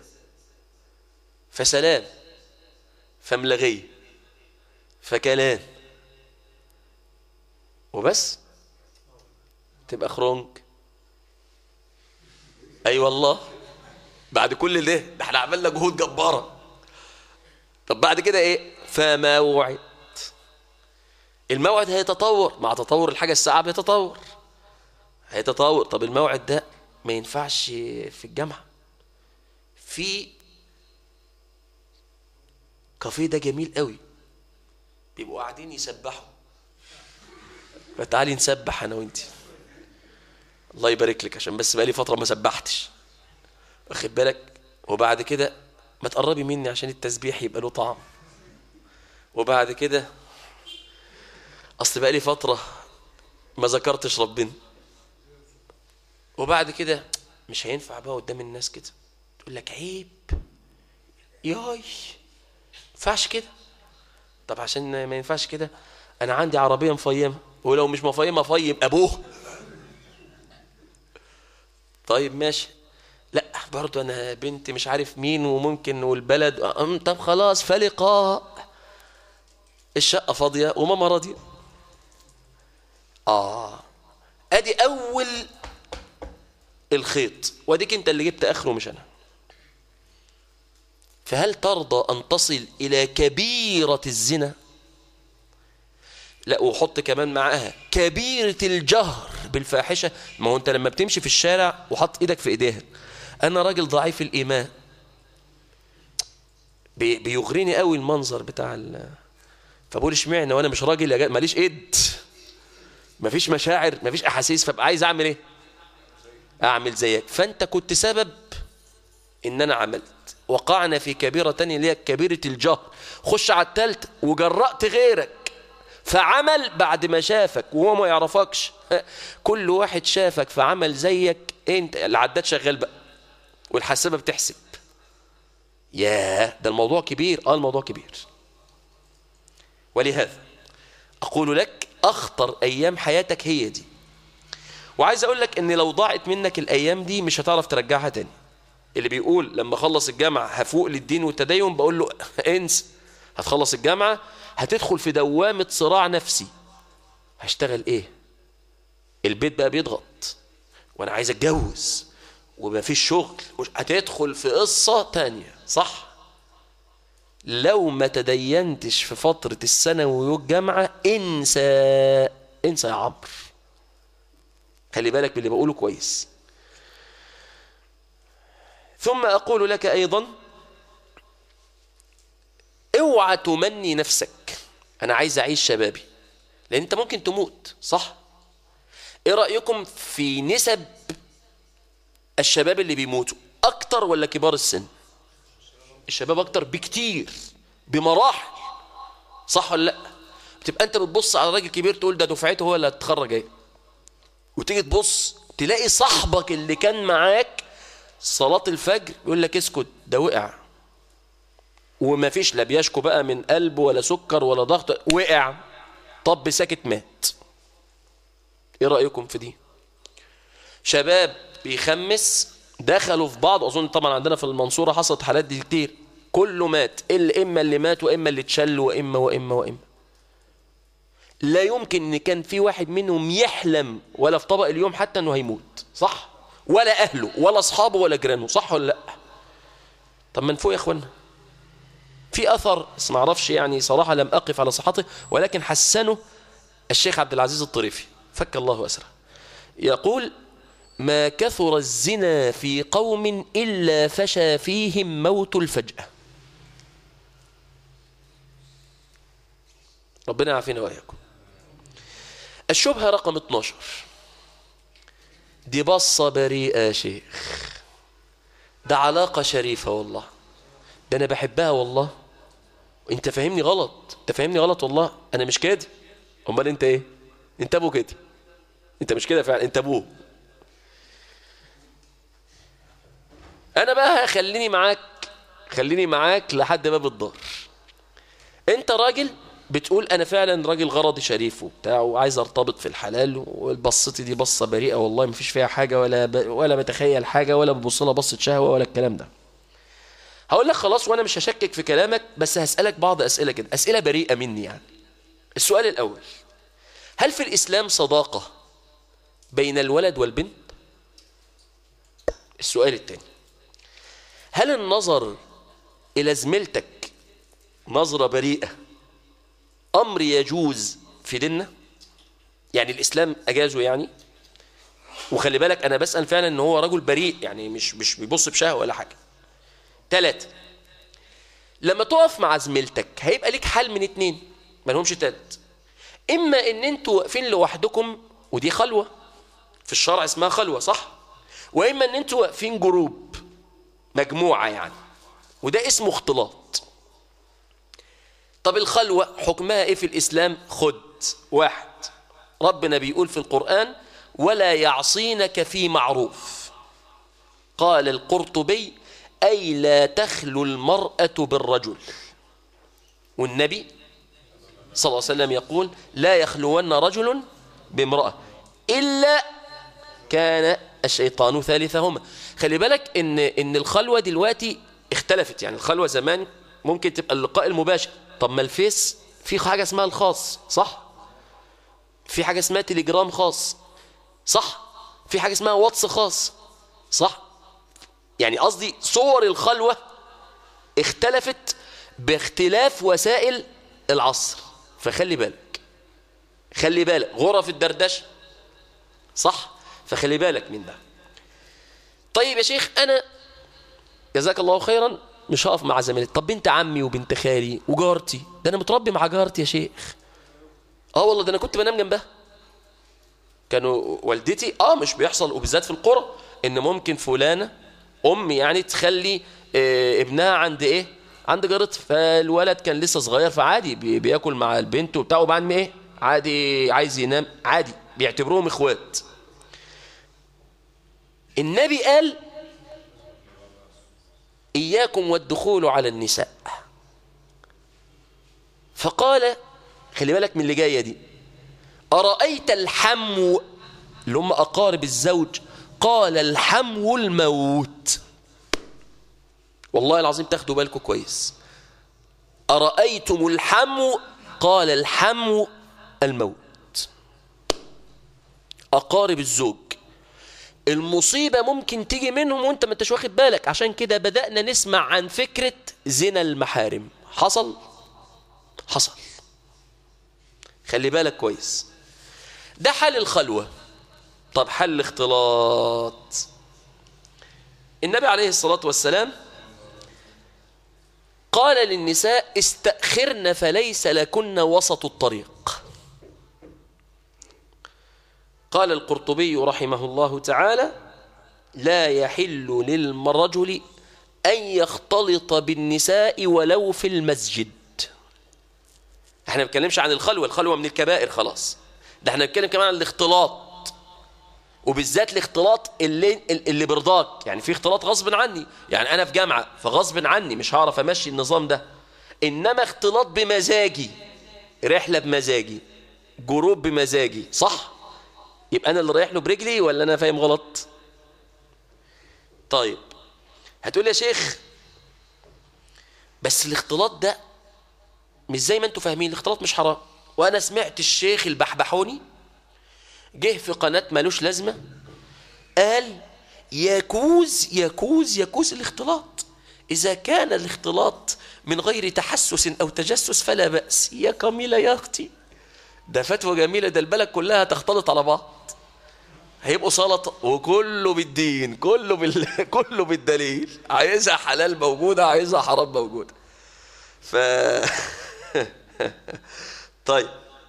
فسلام فملغيه فكلام وبس تبقى خرونج اي أيوة والله بعد كل ده ده احنا عملنا جهود جباره طب بعد كده ايه فموعد الموعد هيتطور مع تطور الحاجه الساعه بيتطور هيتطور طب الموعد ده ما ينفعش في الجامعه في كافيه ده جميل قوي بيبقوا قاعدين يسبحوا فتعالي نسبح انا وانت الله يبارك لك عشان بس بقالي فتره ما سبحتش واخد بالك وبعد كده ما تقربي مني عشان التسبيح يبقى له طعم وبعد كده اصل بقالي فتره ما ذكرتش ربنا وبعد كده مش هينفع بقى قدام الناس كده تقول لك عيب ياي ينفعش كده طب عشان ما ينفعش كده انا عندي عربيه مفيمه ولو مش مفيمه فيم ابوه طيب ماشي لا برضو انا بنت مش عارف مين وممكن والبلد أم طب خلاص فلقاء الشقه فاضيه وماما راضيه اه ادي اول الخيط واديك انت اللي جبت اخره مش انا فهل ترضى ان تصل الى كبيره الزنا لا وحط كمان معاها كبيره الجهر بالفاحشه ما هو انت لما بتمشي في الشارع وحط ايدك في ايديها انا راجل ضعيف الايمان بي- بيغريني قوي المنظر بتاع ال فبقول اشمعنى وانا مش راجل يا جا- ماليش ايد مفيش مشاعر مفيش احاسيس فبقى عايز اعمل ايه اعمل زيك فانت كنت سبب ان انا عملت وقعنا في كبيرة تانية اللي هي كبيرة الجهر خش على التالت وجرأت غيرك فعمل بعد ما شافك وهو ما يعرفكش كل واحد شافك فعمل زيك انت العداد شغال بقى والحسابة بتحسب ياه ده الموضوع كبير اه الموضوع كبير ولهذا اقول لك اخطر ايام حياتك هي دي وعايز اقول لك ان لو ضاعت منك الايام دي مش هتعرف ترجعها تاني اللي بيقول لما اخلص الجامعه هفوق للدين والتدين بقول له انسى هتخلص الجامعه هتدخل في دوامه صراع نفسي هشتغل ايه البيت بقى بيضغط وانا عايز اتجوز ومفيش شغل مش هتدخل في قصه تانية صح لو ما تدينتش في فتره الثانوي والجامعه انسى انسى يا عمرو خلي بالك باللي بقوله كويس ثم أقول لك أيضا اوعى تمني نفسك أنا عايز أعيش شبابي لأن أنت ممكن تموت صح إيه رأيكم في نسب الشباب اللي بيموتوا أكتر ولا كبار السن الشباب أكتر بكتير بمراحل صح ولا لا بتبقى أنت بتبص على راجل كبير تقول ده دفعته هو اللي هتتخرج ايه وتيجي تبص تلاقي صاحبك اللي كان معاك صلاة الفجر يقول لك اسكت ده وقع وما فيش لا بيشكو بقى من قلب ولا سكر ولا ضغط وقع طب ساكت مات ايه رأيكم في دي شباب بيخمس دخلوا في بعض اظن طبعا عندنا في المنصورة حصلت حالات دي كتير كله مات الا اما اللي مات واما اللي اتشل واما واما واما لا يمكن ان كان في واحد منهم يحلم ولا في طبق اليوم حتى انه هيموت صح ولا اهله ولا اصحابه ولا جيرانه صح ولا لا طب من فوق يا اخوانا في اثر بس ما اعرفش يعني صراحه لم اقف على صحته ولكن حسنه الشيخ عبد العزيز الطريفي فك الله اسره يقول ما كثر الزنا في قوم الا فشى فيهم موت الفجاه ربنا يعافينا واياكم الشبهه رقم 12 دي بصة بريئة يا شيخ ده علاقة شريفة والله ده أنا بحبها والله أنت فاهمني غلط أنت فاهمني غلط والله أنا مش كده أمال أنت إيه أنت أبو كده أنت مش كده فعلا أنت أبوه أنا بقى خليني معاك خليني معاك لحد باب الدار أنت راجل بتقول انا فعلا راجل غرضي شريف وبتاع وعايز ارتبط في الحلال وبصتي دي بصه بريئه والله مفيش فيها حاجه ولا ب... ولا بتخيل حاجه ولا ببص لها بصه شهوه ولا الكلام ده هقول لك خلاص وانا مش هشكك في كلامك بس هسالك بعض اسئله كده اسئله بريئه مني يعني السؤال الاول هل في الاسلام صداقه بين الولد والبنت السؤال الثاني هل النظر الى زميلتك نظره بريئه امر يجوز في ديننا يعني الاسلام اجازه يعني وخلي بالك انا بسال فعلا ان هو رجل بريء يعني مش مش بيبص بشهوه ولا حاجه ثلاثة لما تقف مع زميلتك هيبقى ليك حل من اتنين ما لهمش تالت اما ان انتوا واقفين لوحدكم ودي خلوه في الشرع اسمها خلوه صح واما ان انتوا واقفين جروب مجموعه يعني وده اسمه اختلاط طب الخلوه حكمها ايه في الاسلام خد واحد ربنا بيقول في القران ولا يعصينك في معروف قال القرطبي اي لا تخلو المراه بالرجل والنبي صلى الله عليه وسلم يقول لا يخلون رجل بامرأة إلا كان الشيطان ثالثهما خلي بالك إن إن الخلوة دلوقتي اختلفت يعني الخلوة زمان ممكن تبقى اللقاء المباشر طب ما الفيس في حاجة اسمها الخاص صح في حاجة اسمها تليجرام خاص صح في حاجة اسمها واتس خاص صح يعني قصدي صور الخلوة اختلفت باختلاف وسائل العصر فخلي بالك خلي بالك غرف الدردشه صح فخلي بالك من ده طيب يا شيخ انا جزاك الله خيرا مش هقف مع زميلتي طب بنت عمي وبنت خالي وجارتي ده انا متربي مع جارتي يا شيخ اه والله ده انا كنت بنام جنبها كانوا والدتي اه مش بيحصل وبالذات في القرى ان ممكن فلانه ام يعني تخلي آه ابنها عند ايه عند جارتها فالولد كان لسه صغير فعادي بي- بياكل مع البنت وبتاع وبعدين ايه عادي عايز ينام عادي بيعتبروهم اخوات النبي قال اياكم والدخول على النساء فقال خلي بالك من اللي جايه دي ارايت الحمو اللي هم اقارب الزوج قال الحمو الموت والله العظيم تاخدوا بالكم كويس أرأيتم الحمو قال الحمو الموت أقارب الزوج المصيبة ممكن تيجي منهم وانت ما انتش واخد بالك عشان كده بدأنا نسمع عن فكرة زنا المحارم حصل حصل خلي بالك كويس ده حل الخلوة طب حل الاختلاط النبي عليه الصلاة والسلام قال للنساء استأخرن فليس لكن وسط الطريق قال القرطبي رحمه الله تعالى لا يحل للرجل أن يختلط بالنساء ولو في المسجد احنا ما بنتكلمش عن الخلوة الخلوة من الكبائر خلاص ده احنا بنتكلم كمان عن الاختلاط وبالذات الاختلاط اللي اللي برضاك يعني في اختلاط غصب عني يعني انا في جامعه فغصب عني مش هعرف امشي النظام ده انما اختلاط بمزاجي رحله بمزاجي جروب بمزاجي صح يبقى انا اللي رايح له برجلي ولا انا فاهم غلط طيب هتقول يا شيخ بس الاختلاط ده مش زي ما انتوا فاهمين الاختلاط مش حرام وانا سمعت الشيخ البحبحوني جه في قناة مالوش لازمة قال يجوز يجوز يجوز الاختلاط إذا كان الاختلاط من غير تحسس أو تجسس فلا بأس يا كاميلة يا أختي ده فتوى جميلة ده البلد كلها تختلط على بعض هيبقوا سلطة وكله بالدين كله بال... كله بالدليل عايزها حلال موجودة عايزها حرام موجودة ف طيب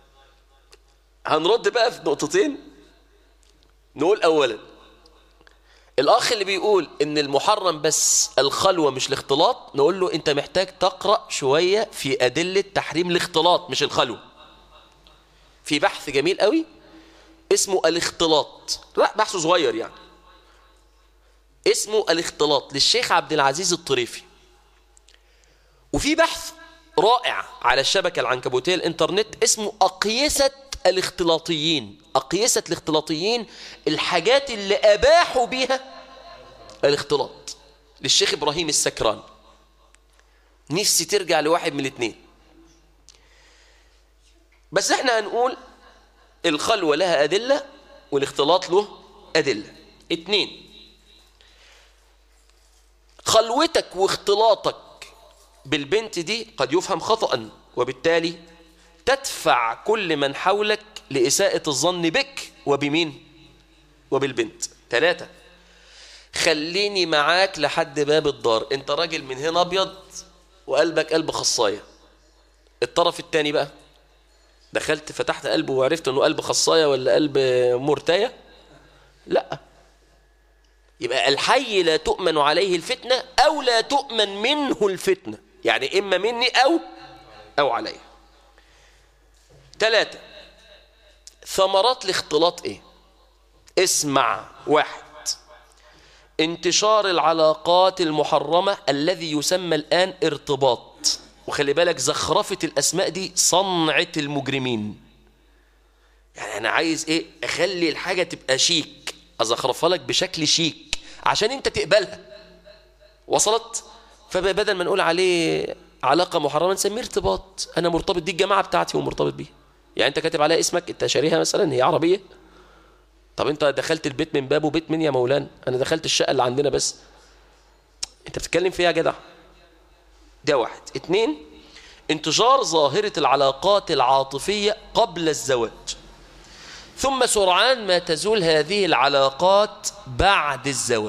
هنرد بقى في نقطتين نقول اولا الاخ اللي بيقول ان المحرم بس الخلوه مش الاختلاط نقول له انت محتاج تقرا شويه في ادله تحريم الاختلاط مش الخلوه في بحث جميل قوي اسمه الاختلاط لا بحث صغير يعني اسمه الاختلاط للشيخ عبد العزيز الطريفي وفي بحث رائع على الشبكه العنكبوتيه الانترنت اسمه اقيسه الاختلاطيين أقيسة الاختلاطيين الحاجات اللي أباحوا بيها الاختلاط للشيخ إبراهيم السكران نفسي ترجع لواحد من الاثنين بس احنا هنقول الخلوة لها أدلة والاختلاط له أدلة اتنين خلوتك واختلاطك بالبنت دي قد يفهم خطأ وبالتالي تدفع كل من حولك لإساءة الظن بك وبمين وبالبنت ثلاثة خليني معاك لحد باب الدار انت راجل من هنا ابيض وقلبك قلب خصاية الطرف الثاني بقى دخلت فتحت قلبه وعرفت انه قلب خصايه ولا قلب مرتيه لا يبقى الحي لا تؤمن عليه الفتنه او لا تؤمن منه الفتنه يعني اما مني او او علي ثلاثه ثمرات الاختلاط ايه اسمع واحد انتشار العلاقات المحرمة الذي يسمى الآن ارتباط وخلي بالك زخرفة الأسماء دي صنعة المجرمين يعني أنا عايز إيه أخلي الحاجة تبقى شيك أزخرفها لك بشكل شيك عشان أنت تقبلها وصلت فبدل ما نقول عليه علاقة محرمة نسميه ارتباط أنا مرتبط دي الجماعة بتاعتي ومرتبط بيها يعني أنت كاتب عليها اسمك أنت شاريها مثلا هي عربية طب انت دخلت البيت من بابه بيت مين يا مولانا انا دخلت الشقه اللي عندنا بس انت بتتكلم فيها يا جدع ده واحد اتنين انتشار ظاهرة العلاقات العاطفية قبل الزواج ثم سرعان ما تزول هذه العلاقات بعد الزواج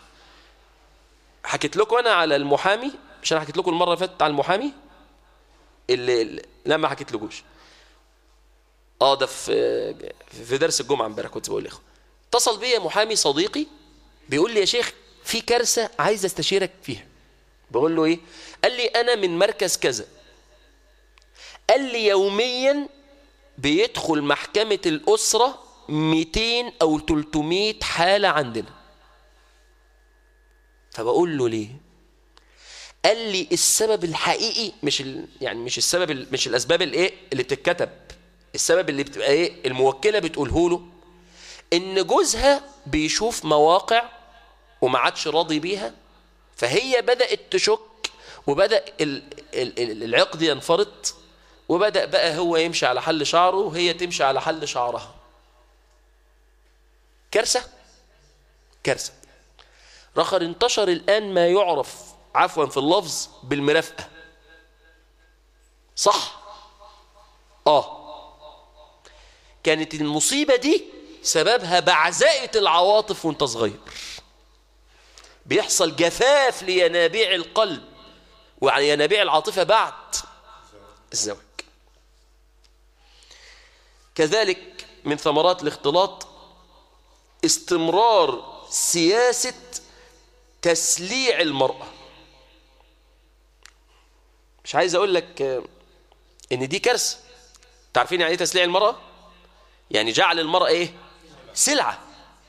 حكيت لكم انا على المحامي مش انا حكيت لكم المره اللي فاتت على المحامي اللي, اللي لا ما حكيت لكوش اه ده في في درس الجمعه امبارح كنت بقول لاخوه اتصل بيا محامي صديقي بيقول لي يا شيخ في كارثه عايز استشيرك فيها بقول له ايه قال لي انا من مركز كذا قال لي يوميا بيدخل محكمه الاسره 200 او 300 حاله عندنا فبقول له ليه قال لي السبب الحقيقي مش ال... يعني مش السبب ال... مش الاسباب الايه اللي بتتكتب السبب اللي بتبقى ايه الموكله بتقوله له ان جوزها بيشوف مواقع وما عادش راضي بيها فهي بدات تشك وبدا ال... ال... العقد ينفرط وبدا بقى هو يمشي على حل شعره وهي تمشي على حل شعرها كارثه كارثه رخر انتشر الان ما يعرف عفوا في اللفظ بالمرافقه صح اه كانت المصيبة دي سببها بعزائة العواطف وانت صغير بيحصل جفاف لينابيع القلب وينابيع العاطفة بعد الزواج كذلك من ثمرات الاختلاط استمرار سياسة تسليع المرأة مش عايز اقول لك ان دي كارثة تعرفين يعني ايه تسليع المرأة يعني جعل المرأة ايه سلعة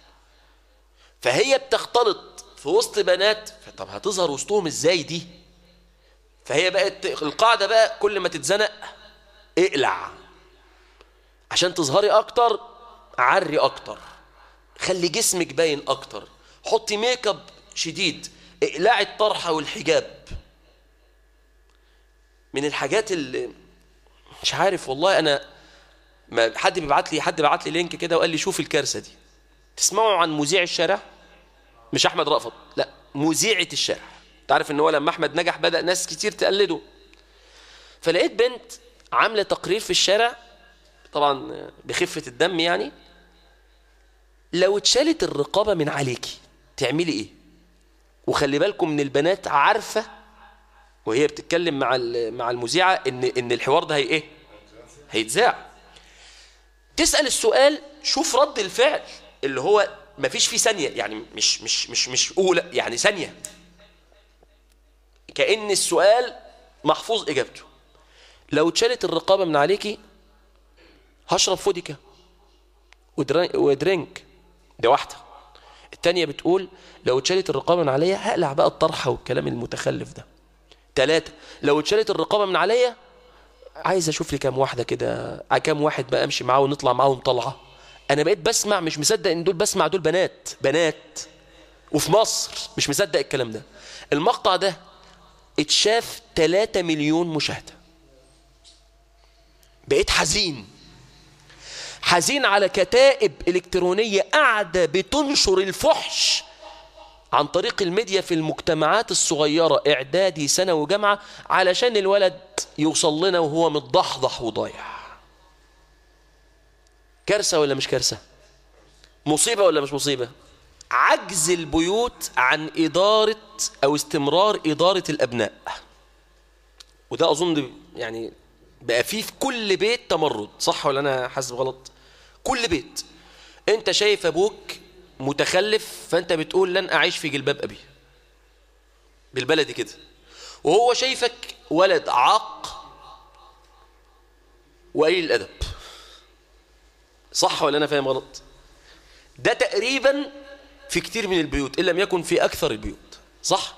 فهي بتختلط في وسط بنات طب هتظهر وسطهم ازاي دي فهي بقت القاعدة بقى كل ما تتزنق اقلع عشان تظهري اكتر عري اكتر خلي جسمك باين اكتر حطي ميك اب شديد اقلعي الطرحة والحجاب من الحاجات اللي مش عارف والله انا ما حد بيبعت لي حد بعت لي لينك كده وقال لي شوف الكارثه دي تسمعوا عن مذيع الشارع مش احمد رأفت لا مذيعه الشارع تعرف ان هو لما احمد نجح بدا ناس كتير تقلده فلقيت بنت عامله تقرير في الشارع طبعا بخفه الدم يعني لو اتشالت الرقابه من عليكي تعملي ايه وخلي بالكم من البنات عارفه وهي بتتكلم مع مع المذيعه ان ان الحوار ده هي ايه هيتذاع تسأل السؤال شوف رد الفعل اللي هو ما فيش فيه ثانية يعني مش مش مش مش أولى يعني ثانية كأن السؤال محفوظ إجابته لو اتشالت الرقابة من عليكي هشرب فوديكا ودرينك ده واحدة التانية بتقول لو اتشالت الرقابة من عليا هقلع بقى الطرحة والكلام المتخلف ده ثلاثة لو اتشالت الرقابة من عليا عايز اشوف لي كام واحده كده كام واحد بقى امشي معاه ونطلع معاهم طلعه انا بقيت بسمع مش مصدق ان دول بسمع دول بنات بنات وفي مصر مش مصدق الكلام ده المقطع ده اتشاف 3 مليون مشاهده بقيت حزين حزين على كتائب الكترونيه قاعده بتنشر الفحش عن طريق الميديا في المجتمعات الصغيرة إعدادي ثانوي وجامعة علشان الولد يوصل لنا وهو متضحضح وضايع كارثة ولا مش كارثة مصيبة ولا مش مصيبة عجز البيوت عن إدارة أو استمرار إدارة الأبناء وده أظن يعني بقى في في كل بيت تمرد صح ولا انا حاسب غلط كل بيت انت شايف ابوك متخلف فانت بتقول لن اعيش في جلباب ابي بالبلدي كده وهو شايفك ولد عاق وقليل الادب صح ولا انا فاهم غلط ده تقريبا في كتير من البيوت ان لم يكن في اكثر البيوت صح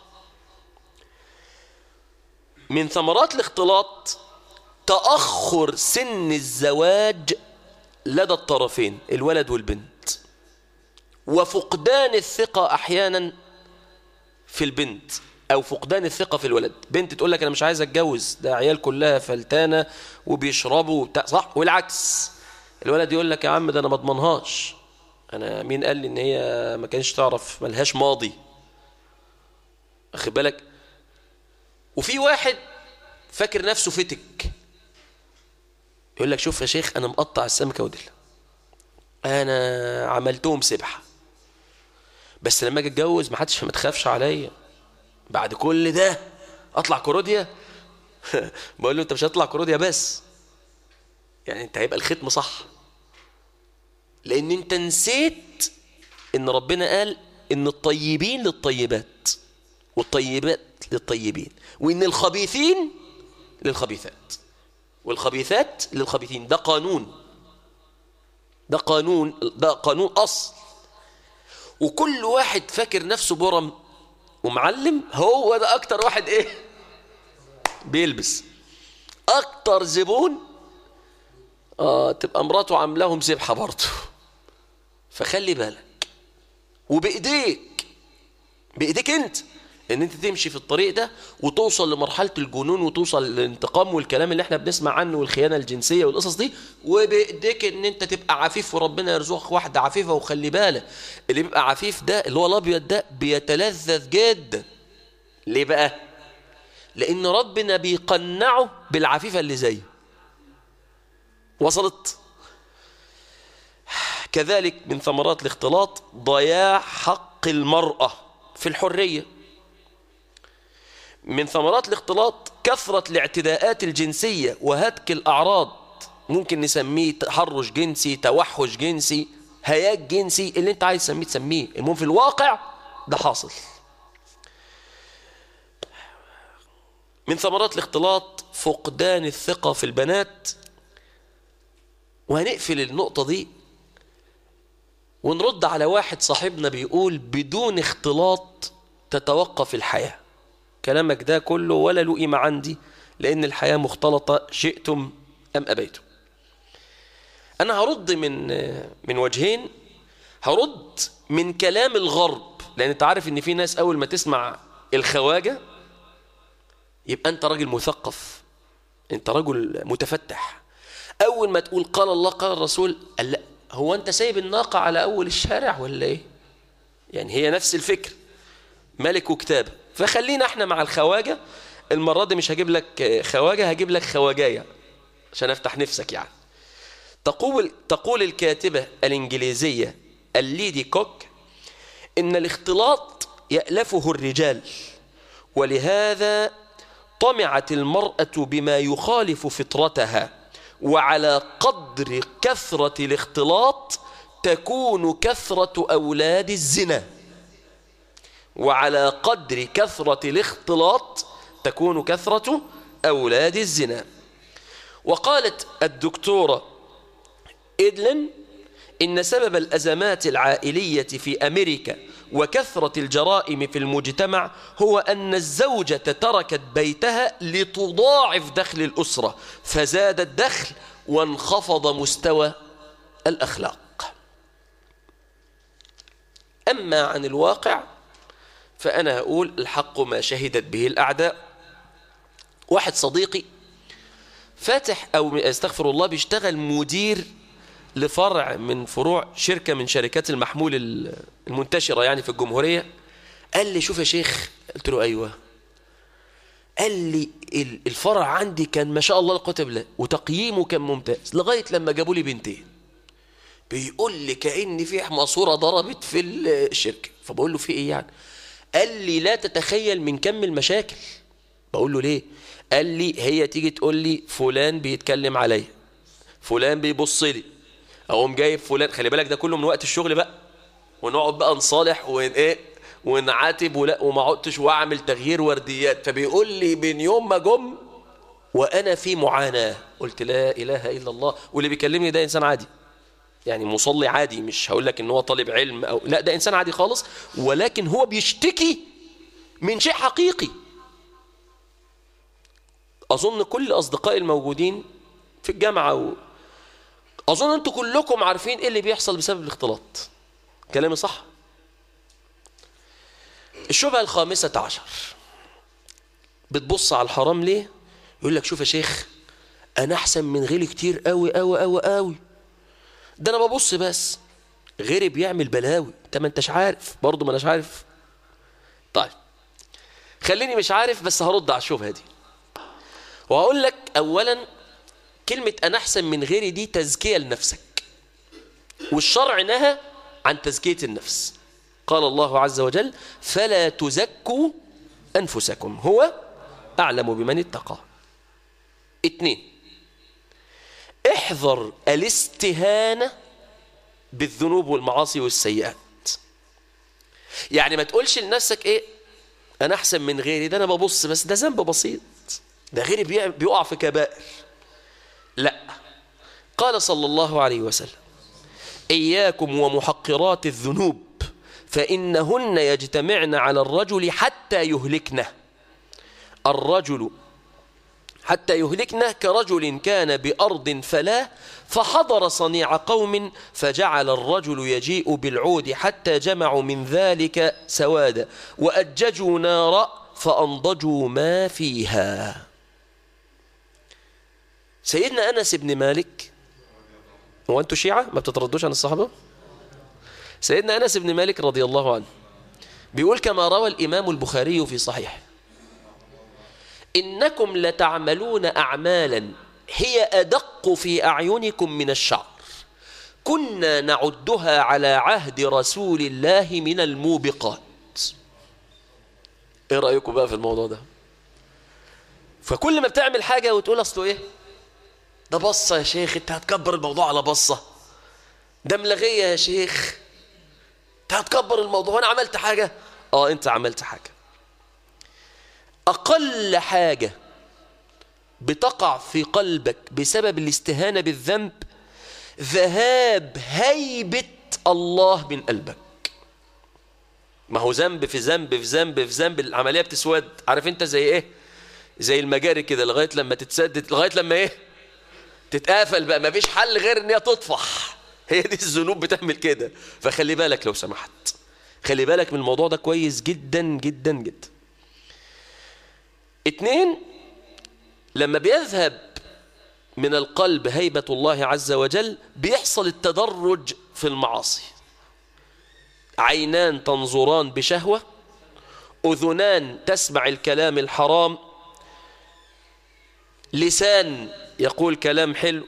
من ثمرات الاختلاط تاخر سن الزواج لدى الطرفين الولد والبنت وفقدان الثقه احيانا في البنت او فقدان الثقه في الولد بنت تقول لك انا مش عايز اتجوز ده عيال كلها فلتانه وبيشربوا وبتاع صح والعكس الولد يقول لك يا عم ده انا ما اضمنهاش انا مين قال لي ان هي ما كانش تعرف ملهاش ماضي واخد بالك وفي واحد فاكر نفسه فتك يقول لك شوف يا شيخ انا مقطع السمكه وديلها انا عملتهم سبحه بس لما اجي اتجوز ما حدش ما تخافش عليا بعد كل ده اطلع كوروديا بقول له انت مش هتطلع كوروديا بس يعني انت هيبقى الختم صح لان انت نسيت ان ربنا قال ان الطيبين للطيبات والطيبات للطيبين وان الخبيثين للخبيثات والخبيثات للخبيثين ده قانون ده قانون ده قانون اصل وكل واحد فاكر نفسه برم ومعلم هو ده اكتر واحد ايه بيلبس اكتر زبون اه تبقى مراته عاملاهم سبحه برضه فخلي بالك وبايديك بايديك انت ان انت تمشي في الطريق ده وتوصل لمرحله الجنون وتوصل للانتقام والكلام اللي احنا بنسمع عنه والخيانه الجنسيه والقصص دي وبايديك ان انت تبقى عفيف وربنا يرزقك واحده عفيفه وخلي بالك اللي بيبقى عفيف ده اللي هو الابيض ده بيتلذذ جدا ليه بقى لان ربنا بيقنعه بالعفيفه اللي زيه وصلت كذلك من ثمرات الاختلاط ضياع حق المراه في الحريه من ثمرات الاختلاط كثرة الاعتداءات الجنسية وهتك الأعراض ممكن نسميه تحرش جنسي توحش جنسي هياج جنسي اللي انت عايز تسميه تسميه المهم في الواقع ده حاصل من ثمرات الاختلاط فقدان الثقة في البنات وهنقفل النقطة دي ونرد على واحد صاحبنا بيقول بدون اختلاط تتوقف الحياه كلامك ده كله ولا له قيمة عندي لأن الحياة مختلطة شئتم أم أبيتم أنا هرد من من وجهين هرد من كلام الغرب لأن أنت عارف إن في ناس أول ما تسمع الخواجة يبقى أنت راجل مثقف أنت رجل متفتح أول ما تقول قال الله قال الرسول قال لا هو أنت سايب الناقة على أول الشارع ولا إيه؟ يعني هي نفس الفكر ملك وكتابه فخلينا احنا مع الخواجة المرة دي مش هجيب لك خواجة هجيب لك خواجاية عشان افتح نفسك يعني تقول تقول الكاتبة الإنجليزية الليدي كوك إن الاختلاط يألفه الرجال ولهذا طمعت المرأة بما يخالف فطرتها وعلى قدر كثرة الاختلاط تكون كثرة أولاد الزنا وعلى قدر كثرة الاختلاط تكون كثرة أولاد الزنا وقالت الدكتورة إدلن إن سبب الأزمات العائلية في أمريكا وكثرة الجرائم في المجتمع هو أن الزوجة تركت بيتها لتضاعف دخل الأسرة فزاد الدخل وانخفض مستوى الأخلاق أما عن الواقع فأنا هقول الحق ما شهدت به الأعداء واحد صديقي فاتح أو استغفر الله بيشتغل مدير لفرع من فروع شركة من شركات المحمول المنتشرة يعني في الجمهورية قال لي شوف يا شيخ قلت له أيوة قال لي الفرع عندي كان ما شاء الله لا قوه بالله وتقييمه كان ممتاز لغايه لما جابوا لي بنتين بيقول لي كان في ماسوره ضربت في الشركه فبقول له في ايه يعني قال لي لا تتخيل من كم المشاكل بقول له ليه قال لي هي تيجي تقول لي فلان بيتكلم عليا فلان بيبص لي اقوم جايب فلان خلي بالك ده كله من وقت الشغل بقى ونقعد بقى نصالح ون ايه ونعاتب ولا وما عدتش واعمل تغيير ورديات فبيقول لي من يوم ما جم وانا في معاناه قلت لا اله الا الله واللي بيكلمني ده انسان عادي يعني مصلي عادي مش هقول لك ان هو طالب علم او لا ده انسان عادي خالص ولكن هو بيشتكي من شيء حقيقي اظن كل اصدقائي الموجودين في الجامعه و... اظن انتوا كلكم عارفين ايه اللي بيحصل بسبب الاختلاط كلامي صح الشبهه الخامسه عشر بتبص على الحرام ليه يقول لك شوف يا شيخ انا احسن من غيري كتير قوي قوي قوي قوي ده انا ببص بس غيري بيعمل بلاوي انت ما انتش عارف برضه ما اناش عارف طيب خليني مش عارف بس هرد على الشبهه دي وهقول لك اولا كلمه انا احسن من غيري دي تزكيه لنفسك والشرع نهى عن تزكيه النفس قال الله عز وجل فلا تزكوا انفسكم هو اعلم بمن اتقى اتنين احذر الاستهانة بالذنوب والمعاصي والسيئات يعني ما تقولش لنفسك ايه انا احسن من غيري ده انا ببص بس ده ذنب بسيط ده غيري بيع- بيقع في كبائر لا قال صلى الله عليه وسلم اياكم ومحقرات الذنوب فانهن يجتمعن على الرجل حتى يهلكنه الرجل حتى يهلكنا كرجل كان بأرض فلا فحضر صنيع قوم فجعل الرجل يجيء بالعود حتى جمعوا من ذلك سوادا وأججوا نارا فأنضجوا ما فيها سيدنا أنس بن مالك هو أنتوا شيعة ما بتتردوش عن الصحابة سيدنا أنس بن مالك رضي الله عنه بيقول كما روى الإمام البخاري في صحيح إنكم لتعملون أعمالا هي أدق في أعينكم من الشعر كنا نعدها على عهد رسول الله من الموبقات ايه رأيكم بقى في الموضوع ده فكل ما بتعمل حاجة وتقول أصله ايه ده بصة يا شيخ انت هتكبر الموضوع على بصة ده ملغية يا شيخ انت هتكبر الموضوع وانا عملت حاجة اه انت عملت حاجة أقل حاجة بتقع في قلبك بسبب الاستهانة بالذنب ذهاب هيبة الله من قلبك ما هو ذنب في ذنب في ذنب في ذنب العملية بتسود عارف انت زي ايه زي المجاري كده لغاية لما تتسدد لغاية لما ايه تتقافل بقى ما فيش حل غير ان هي تطفح هي دي الذنوب بتعمل كده فخلي بالك لو سمحت خلي بالك من الموضوع ده كويس جدا جدا جدا اتنين لما بيذهب من القلب هيبة الله عز وجل بيحصل التدرج في المعاصي عينان تنظران بشهوة أذنان تسمع الكلام الحرام لسان يقول كلام حلو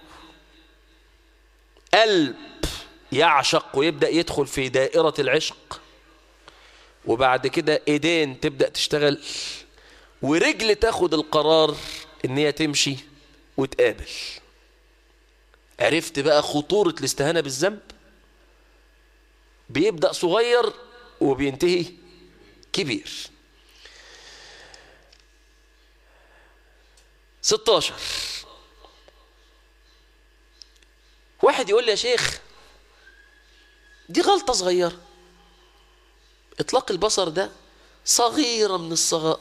قلب يعشق ويبدأ يدخل في دائرة العشق وبعد كده ايدين تبدأ تشتغل ورجل تاخد القرار ان هي تمشي وتقابل عرفت بقى خطورة الاستهانة بالذنب بيبدأ صغير وبينتهي كبير 16 واحد يقول لي يا شيخ دي غلطة صغيرة اطلاق البصر ده صغيرة من الصغائر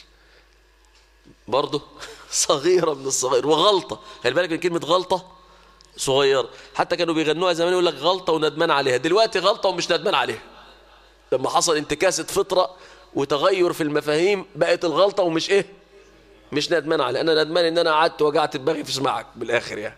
برضه صغيرة من الصغائر وغلطة خلي بالك من كلمة غلطة صغيرة حتى كانوا بيغنوها زمان يقول لك غلطة وندمان عليها دلوقتي غلطة ومش ندمان عليها لما حصل انتكاسة فطرة وتغير في المفاهيم بقت الغلطة ومش ايه مش ندمان عليها انا ندمان ان انا قعدت وجعت دماغي في سماعك بالاخر يعني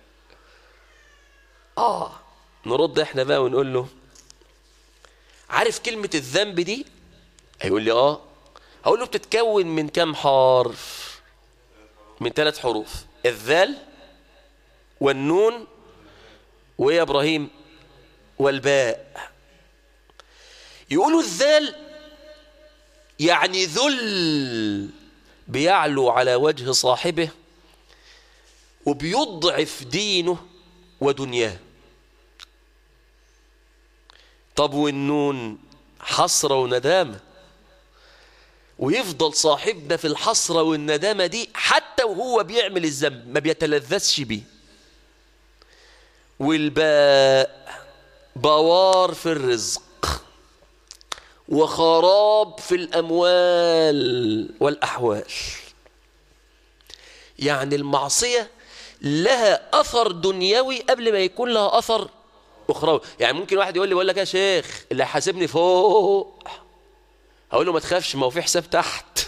اه نرد احنا بقى ونقول له عارف كلمة الذنب دي هيقول لي اه هقول له بتتكون من كام حرف من ثلاث حروف الذال والنون ويا ابراهيم والباء يقولوا الذال يعني ذل بيعلو على وجه صاحبه وبيضعف دينه ودنياه طب والنون حسرة وندامة ويفضل صاحبنا في الحسرة والندامة دي حتى وهو بيعمل الذنب ما بيتلذذش بيه والباء بوار في الرزق وخراب في الأموال والأحوال يعني المعصية لها أثر دنيوي قبل ما يكون لها أثر أخروي يعني ممكن واحد يقول لي بقول لك يا شيخ اللي حاسبني فوق هقول له ما تخافش ما هو في حساب تحت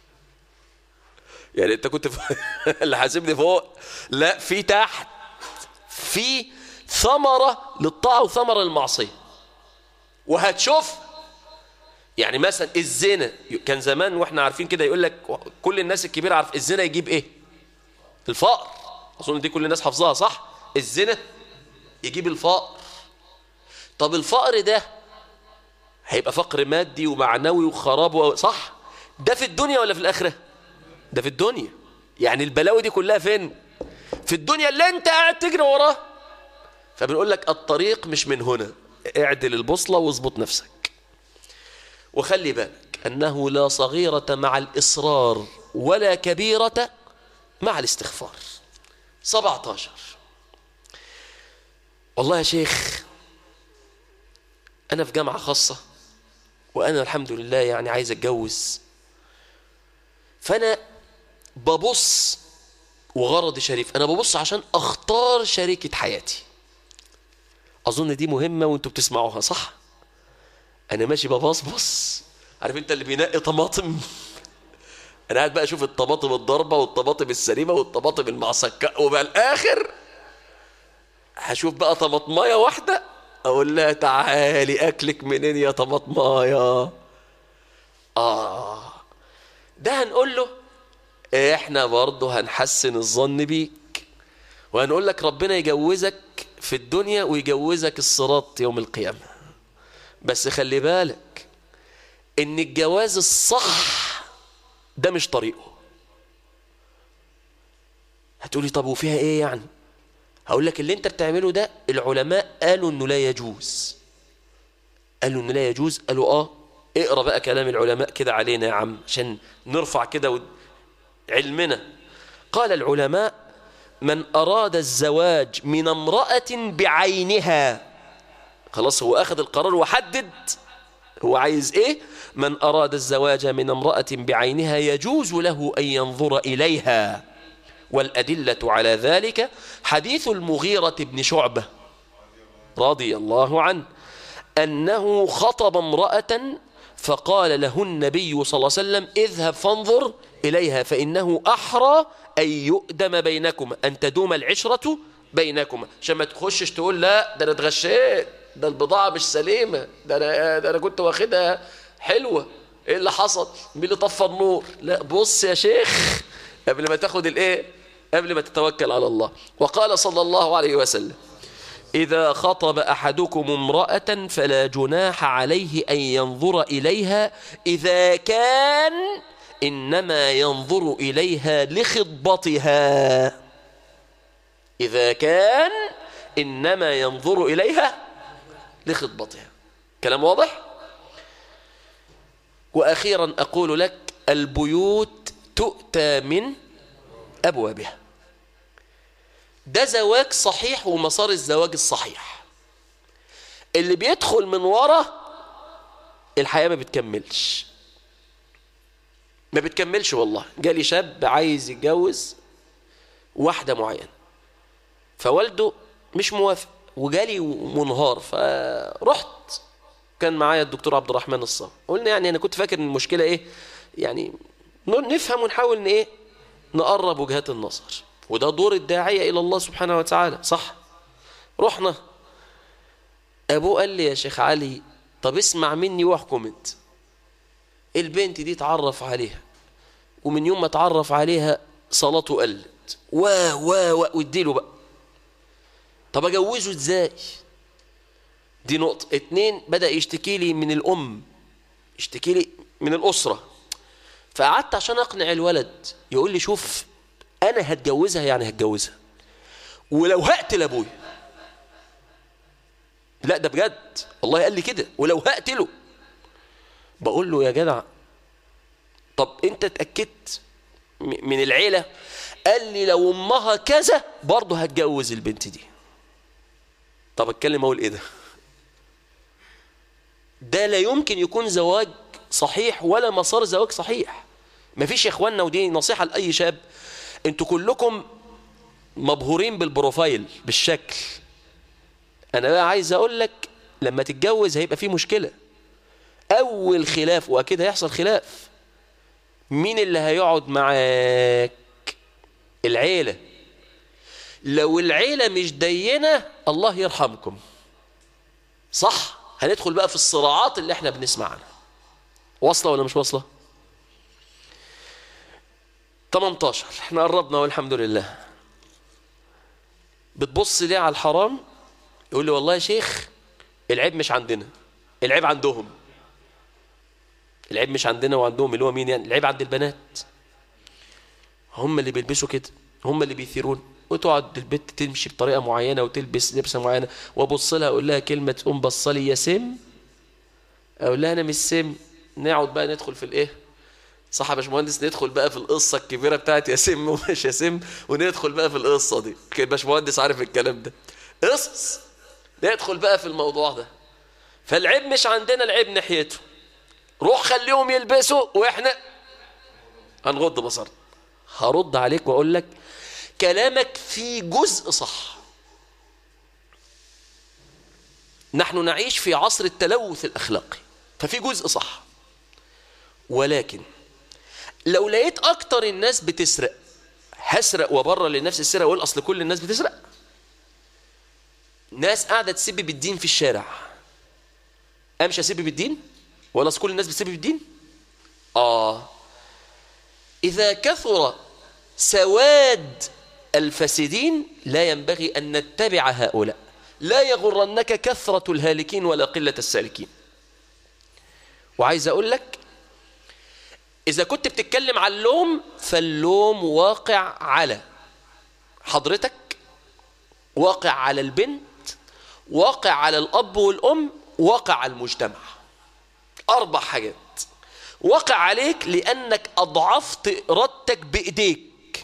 يعني انت كنت ف... اللي حاسبني فوق لا في تحت في ثمرة للطاعة وثمرة للمعصية وهتشوف يعني مثلا الزنا كان زمان واحنا عارفين كده يقول لك كل الناس الكبيرة عارف الزنا يجيب ايه الفقر اظن دي كل الناس حافظاها صح الزنا يجيب الفقر طب الفقر ده هيبقى فقر مادي ومعنوي وخراب و... صح ده في الدنيا ولا في الآخرة ده في الدنيا يعني البلاوي دي كلها فين في الدنيا اللي انت قاعد تجري وراه فبنقول لك الطريق مش من هنا اعدل البوصلة واظبط نفسك وخلي بالك أنه لا صغيرة مع الإصرار ولا كبيرة مع الاستغفار 17 والله يا شيخ أنا في جامعة خاصة وأنا الحمد لله يعني عايز أتجوز فأنا ببص وغرضي شريف أنا ببص عشان أختار شريكة حياتي أظن دي مهمة وأنتوا بتسمعوها صح أنا ماشي ببصبص عارف أنت اللي بينقي طماطم أنا قاعد بقى أشوف الطماطم الضربة والطماطم السليمة والطماطم المعسكة وبقى الآخر هشوف بقى طماطمايه واحدة أقول لها تعالي أكلك منين يا طماطمايه آه ده هنقول له إحنا برضه هنحسن الظن بيك وهنقول لك ربنا يجوزك في الدنيا ويجوزك الصراط يوم القيامة بس خلي بالك إن الجواز الصح ده مش طريقه هتقولي طب وفيها إيه يعني هقول لك اللي انت بتعمله ده العلماء قالوا انه لا يجوز قالوا انه لا يجوز قالوا اه اقرا بقى كلام العلماء كده علينا يا عم عشان نرفع كده ود- علمنا قال العلماء من اراد الزواج من امراه بعينها خلاص هو اخذ القرار وحدد هو عايز ايه من اراد الزواج من امراه بعينها يجوز له ان ينظر اليها والأدلة على ذلك حديث المغيرة بن شعبة رضي الله عنه أنه خطب امرأة فقال له النبي صلى الله عليه وسلم اذهب فانظر إليها فإنه أحرى أن يؤدم بينكما أن تدوم العشرة بينكما عشان ما تخشش تقول لا ده أنا اتغشيت ده البضاعة مش سليمة ده أنا, ده أنا كنت واخدها حلوة إيه اللي حصل مين اللي طفى النور لا بص يا شيخ قبل ما تاخد الايه قبل ما تتوكل على الله وقال صلى الله عليه وسلم إذا خطب أحدكم امرأة فلا جناح عليه أن ينظر إليها إذا كان إنما ينظر إليها لخطبتها إذا كان إنما ينظر إليها لخطبتها كلام واضح؟ وأخيرا أقول لك البيوت تؤتى من أبوابها ده زواج صحيح ومسار الزواج الصحيح اللي بيدخل من ورا الحياة ما بتكملش ما بتكملش والله جالي شاب عايز يتجوز واحدة معينة فوالده مش موافق وجالي منهار فرحت كان معايا الدكتور عبد الرحمن الصاوي قلنا يعني انا كنت فاكر ان المشكله ايه يعني نفهم ونحاول ان ايه نقرب وجهات النظر وده دور الداعيه الى الله سبحانه وتعالى صح رحنا ابوه قال لي يا شيخ علي طب اسمع مني واحكم انت البنت دي اتعرف عليها ومن يوم ما اتعرف عليها صلاته قلت و و و واديله بقى طب اجوزه ازاي دي نقطة اتنين بدأ يشتكي لي من الأم يشتكي لي من الأسرة فقعدت عشان اقنع الولد يقول لي شوف انا هتجوزها يعني هتجوزها ولو هقتل ابويا لا ده بجد والله قال لي كده ولو هقتله بقول له يا جدع طب انت اتاكدت م- من العيله قال لي لو امها كذا برضه هتجوز البنت دي طب اتكلم اقول ايه ده ده لا يمكن يكون زواج صحيح ولا مسار زواج صحيح مفيش يا اخوانا ودي نصيحه لاي شاب انتوا كلكم مبهورين بالبروفايل بالشكل انا بقى عايز اقول لك لما تتجوز هيبقى في مشكله اول خلاف واكيد هيحصل خلاف مين اللي هيقعد معاك العيله لو العيله مش دينه الله يرحمكم صح هندخل بقى في الصراعات اللي احنا بنسمع عنها واصله ولا مش واصله 18 احنا قربنا والحمد لله بتبص ليه على الحرام يقول لي والله يا شيخ العيب مش عندنا العيب عندهم العيب مش عندنا وعندهم اللي هو مين يعني العيب عند البنات هم اللي بيلبسوا كده هم اللي بيثيرون وتقعد البت تمشي بطريقه معينه وتلبس لبسه معينه وابص لها اقول لها كلمه تقوم بصلي يا سم اقول لها انا مش سم نقعد بقى ندخل في الايه صح يا باشمهندس ندخل بقى في القصه الكبيره بتاعت يا سم ومش يا سم وندخل بقى في القصه دي كده باشمهندس عارف الكلام ده قصص ندخل بقى في الموضوع ده فالعيب مش عندنا العيب ناحيته روح خليهم يلبسوا واحنا هنغض بصرنا هرد عليك واقول لك كلامك في جزء صح نحن نعيش في عصر التلوث الاخلاقي ففي جزء صح ولكن لو لقيت اكتر الناس بتسرق هسرق وبره لنفس السرقه واقول اصل كل الناس بتسرق ناس قاعده تسب الدين في الشارع امشي اسب بالدين ولا أصل كل الناس بتسب بالدين اه اذا كثر سواد الفاسدين لا ينبغي ان نتبع هؤلاء لا يغرنك كثره الهالكين ولا قله السالكين وعايز اقول لك إذا كنت بتتكلم عن اللوم فاللوم واقع على حضرتك واقع على البنت واقع على الأب والأم واقع على المجتمع أربع حاجات واقع عليك لأنك أضعفت إرادتك بإيديك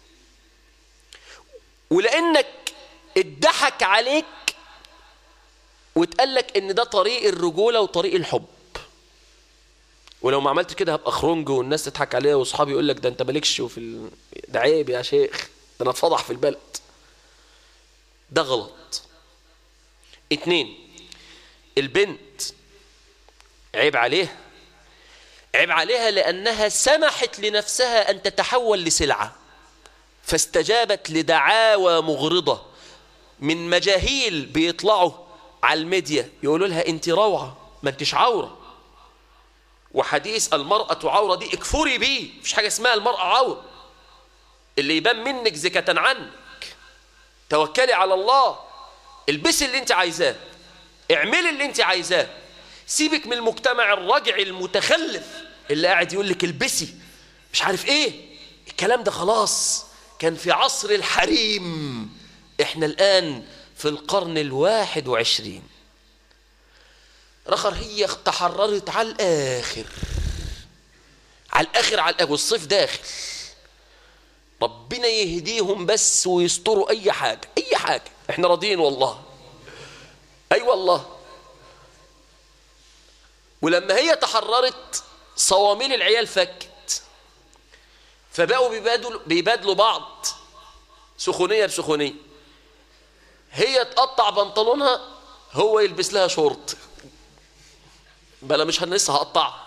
ولأنك اتضحك عليك واتقال لك إن ده طريق الرجولة وطريق الحب ولو ما عملت كده هبقى خرنج والناس تضحك عليا واصحابي يقول لك ده انت مالكش وفي ال... ده عيب يا شيخ ده انا اتفضح في البلد ده غلط اتنين البنت عيب عليها عيب عليها لانها سمحت لنفسها ان تتحول لسلعه فاستجابت لدعاوى مغرضه من مجاهيل بيطلعوا على الميديا يقولوا لها انت روعه ما انتش عوره وحديث المرأة عورة دي اكفري بيه مفيش حاجة اسمها المرأة عورة اللي يبان منك زكاة عنك توكلي على الله البسي اللي انت عايزاه اعملي اللي انت عايزاه سيبك من المجتمع الرجعي المتخلف اللي قاعد يقول لك البسي مش عارف ايه الكلام ده خلاص كان في عصر الحريم احنا الان في القرن الواحد وعشرين رخر هي تحررت على الاخر على الاخر على الاخر والصيف داخل ربنا يهديهم بس ويستروا اي حاجه اي حاجه احنا راضيين والله اي أيوة والله ولما هي تحررت صواميل العيال فكت فبقوا بيبادلوا بيبادلوا بعض سخونيه بسخونيه هي تقطع بنطلونها هو يلبس لها شورت بلا مش لسه هقطعها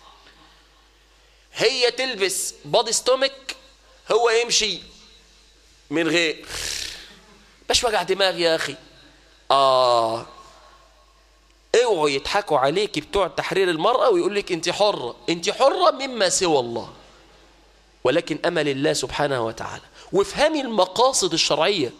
هي تلبس بادي ستومك هو يمشي من غير باش وجع دماغ يا اخي اه اوعوا يضحكوا عليك بتوع تحرير المرأة ويقول لك انت حرة انت حرة مما سوى الله ولكن امل الله سبحانه وتعالى وافهمي المقاصد الشرعية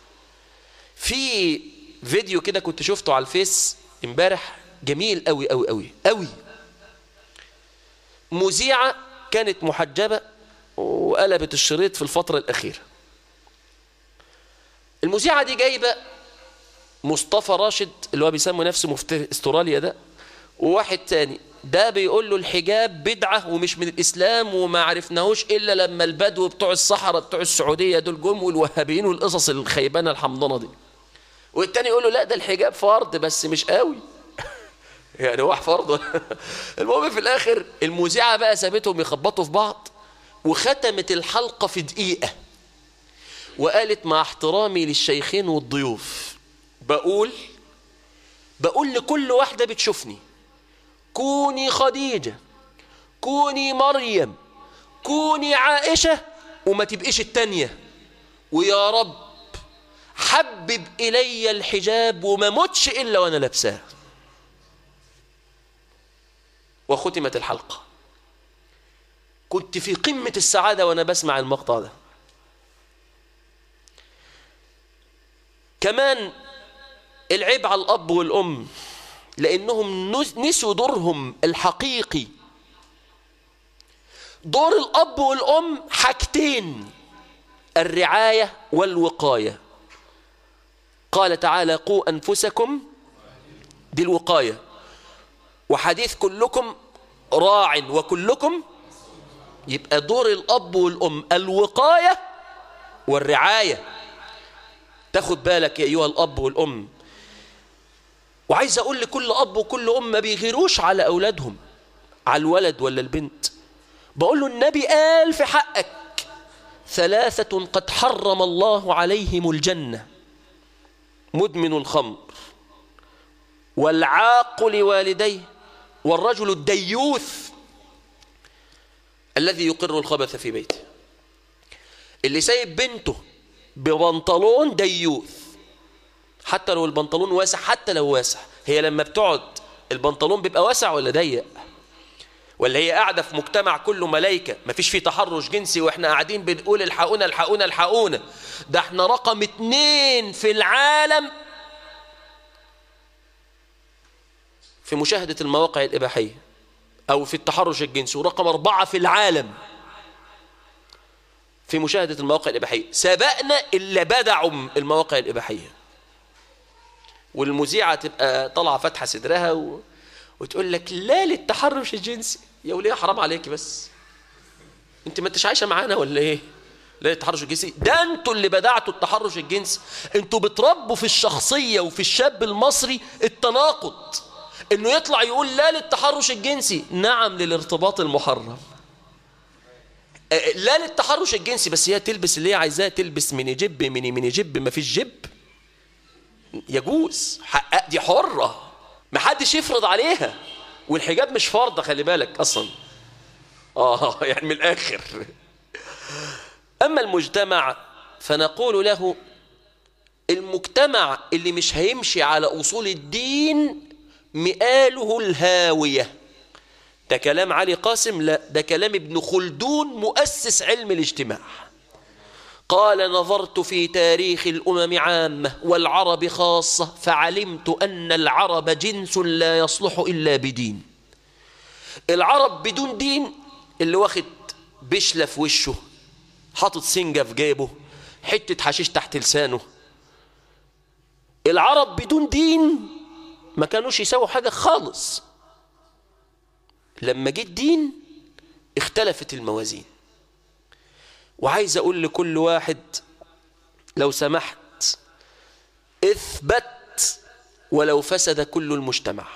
في فيديو كده كنت شفته على الفيس امبارح جميل قوي قوي قوي قوي مذيعة كانت محجبة وقلبت الشريط في الفترة الأخيرة المذيعة دي جايبة مصطفى راشد اللي هو بيسمي نفسه مفتي استراليا ده وواحد تاني ده بيقول له الحجاب بدعة ومش من الإسلام وما عرفناهوش إلا لما البدو بتوع الصحراء بتوع السعودية دول جم والوهابيين والقصص الخيبانة الحمضانة دي والتاني يقول له لا ده الحجاب فرض بس مش قوي يعني هو فرض المهم في الآخر المذيعة بقى سابتهم يخبطوا في بعض وختمت الحلقة في دقيقة وقالت مع احترامي للشيخين والضيوف بقول بقول لكل واحدة بتشوفني كوني خديجة كوني مريم كوني عائشة وما تبقيش التانية ويا رب حبب إلي الحجاب وما متش إلا وأنا لابساه وختمت الحلقة كنت في قمة السعادة وأنا بسمع المقطع ده كمان العيب على الأب والأم لأنهم نسوا دورهم الحقيقي دور الأب والأم حاجتين الرعاية والوقاية قال تعالى قوا أنفسكم دي الوقاية وحديث كلكم راع وكلكم يبقى دور الأب والأم الوقاية والرعاية تاخد بالك يا أيها الأب والأم وعايز أقول لكل أب وكل أم ما بيغيروش على أولادهم على الولد ولا البنت بقول له النبي قال في حقك ثلاثة قد حرم الله عليهم الجنة مدمن الخمر والعاق لوالديه والرجل الديوث الذي يقر الخبث في بيته اللي سايب بنته ببنطلون ديوث حتى لو البنطلون واسع حتى لو واسع هي لما بتقعد البنطلون بيبقى واسع ولا ضيق ولا هي قاعده في مجتمع كله ملايكه مفيش فيه تحرش جنسي واحنا قاعدين بنقول الحقونا الحقونا الحقونا ده احنا رقم اتنين في العالم في مشاهده المواقع الاباحيه او في التحرش الجنسي ورقم اربعه في العالم في مشاهده المواقع الاباحيه سبقنا اللي بدعوا المواقع الاباحيه والمذيعه تبقى طالعه فاتحه صدرها و... وتقول لك لا للتحرش الجنسي يا وليه حرام عليكي بس انت ما انتش عايشه معانا ولا ايه لا التحرش الجنسي ده انتوا اللي بدعتوا التحرش الجنسي انتوا بتربوا في الشخصيه وفي الشاب المصري التناقض انه يطلع يقول لا للتحرش الجنسي نعم للارتباط المحرم لا للتحرش الجنسي بس هي تلبس اللي هي عايزاه تلبس ميني جيب ميني ميني جيب ما فيش جيب يجوز حق دي حرة ما حدش يفرض عليها والحجاب مش فرض خلي بالك أصلا آه يعني من الآخر أما المجتمع فنقول له المجتمع اللي مش هيمشي على أصول الدين مآله الهاوية ده كلام علي قاسم لا ده كلام ابن خلدون مؤسس علم الاجتماع قال نظرت في تاريخ الأمم عامة والعرب خاصة فعلمت أن العرب جنس لا يصلح إلا بدين العرب بدون دين اللي واخد بشلة في وشه حاطط سنجة في جيبه حتة حشيش تحت لسانه العرب بدون دين ما كانوش يساووا حاجة خالص لما جه الدين اختلفت الموازين وعايز أقول لكل واحد لو سمحت اثبت ولو فسد كل المجتمع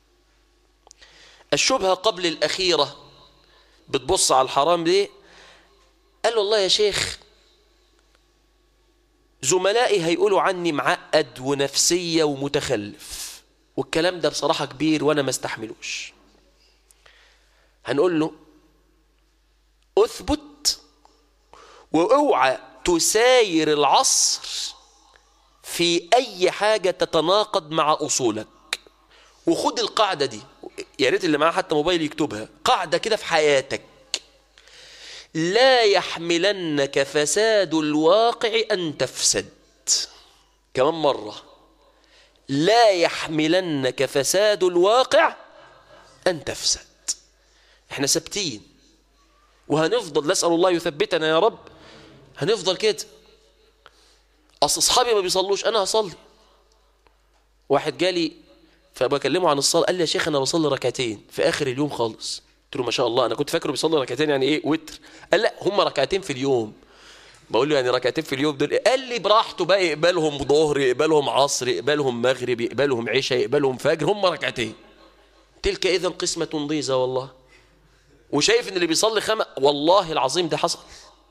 الشبهة قبل الأخيرة بتبص على الحرام دي قال له والله يا شيخ زملائي هيقولوا عني معقد ونفسية ومتخلف والكلام ده بصراحة كبير وأنا ما استحملوش هنقول له اثبت واوعى تساير العصر في اي حاجه تتناقض مع اصولك وخد القاعده دي يا ريت اللي معاه حتى موبايل يكتبها قاعده كده في حياتك لا يحملنك فساد الواقع ان تفسد كمان مره لا يحملنك فساد الواقع ان تفسد احنا ثابتين وهنفضل نسأل الله يثبتنا يا رب هنفضل كده أصل أصحابي ما بيصلوش أنا هصلي واحد جالي فبكلمه عن الصلاة قال لي يا شيخ أنا بصلي ركعتين في آخر اليوم خالص قلت له ما شاء الله أنا كنت فاكره بيصلي ركعتين يعني إيه وتر قال لا هم ركعتين في اليوم بقول له يعني ركعتين في اليوم دول قال لي براحته بقى يقبلهم ظهر يقبلهم عصر يقبلهم مغرب يقبلهم عشاء يقبلهم فجر هم ركعتين تلك إذا قسمة ضيزة والله وشايف ان اللي بيصلي خمس والله العظيم ده حصل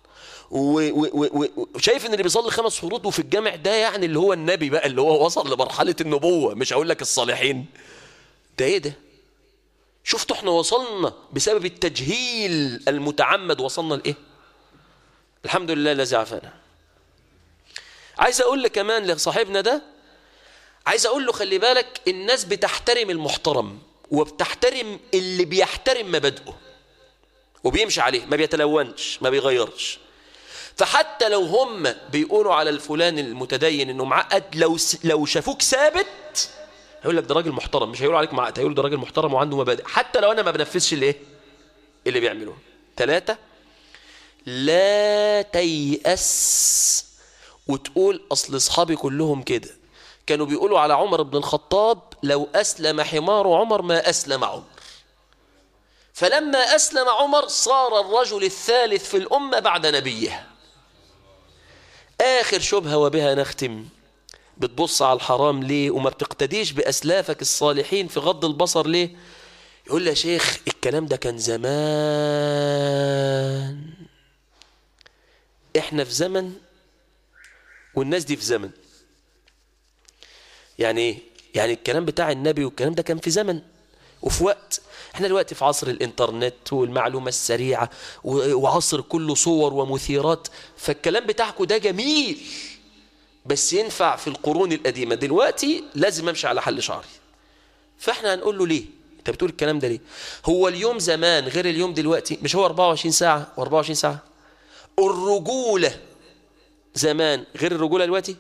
وشايف ان اللي بيصلي خمس فروض وفي الجامع ده يعني اللي هو النبي بقى اللي هو وصل لمرحله النبوه مش هقول لك الصالحين ده ايه ده شفتوا احنا وصلنا بسبب التجهيل المتعمد وصلنا لايه الحمد لله الذي عافانا عايز اقول لك كمان لصاحبنا ده عايز اقول له خلي بالك الناس بتحترم المحترم وبتحترم اللي بيحترم مبادئه وبيمشي عليه ما بيتلونش ما بيغيرش فحتى لو هم بيقولوا على الفلان المتدين انه معقد لو لو شافوك ثابت هيقول لك ده راجل محترم مش هيقولوا عليك معقد هيقولوا ده راجل محترم وعنده مبادئ حتى لو انا ما بنفذش الايه اللي بيعملوه ثلاثة لا تيأس وتقول اصل اصحابي كلهم كده كانوا بيقولوا على عمر بن الخطاب لو اسلم حمار عمر ما اسلم عمر فلما أسلم عمر صار الرجل الثالث في الأمة بعد نبيه آخر شبهة وبها نختم بتبص على الحرام ليه وما بتقتديش بأسلافك الصالحين في غض البصر ليه يقول لي يا شيخ الكلام ده كان زمان احنا في زمن والناس دي في زمن يعني ايه يعني الكلام بتاع النبي والكلام ده كان في زمن وفي وقت احنا دلوقتي في عصر الانترنت والمعلومة السريعة وعصر كله صور ومثيرات فالكلام بتاعكم ده جميل بس ينفع في القرون القديمة دلوقتي لازم امشي على حل شعري فاحنا هنقول له ليه انت بتقول الكلام ده ليه هو اليوم زمان غير اليوم دلوقتي مش هو 24 ساعة و24 ساعة الرجولة زمان غير الرجولة دلوقتي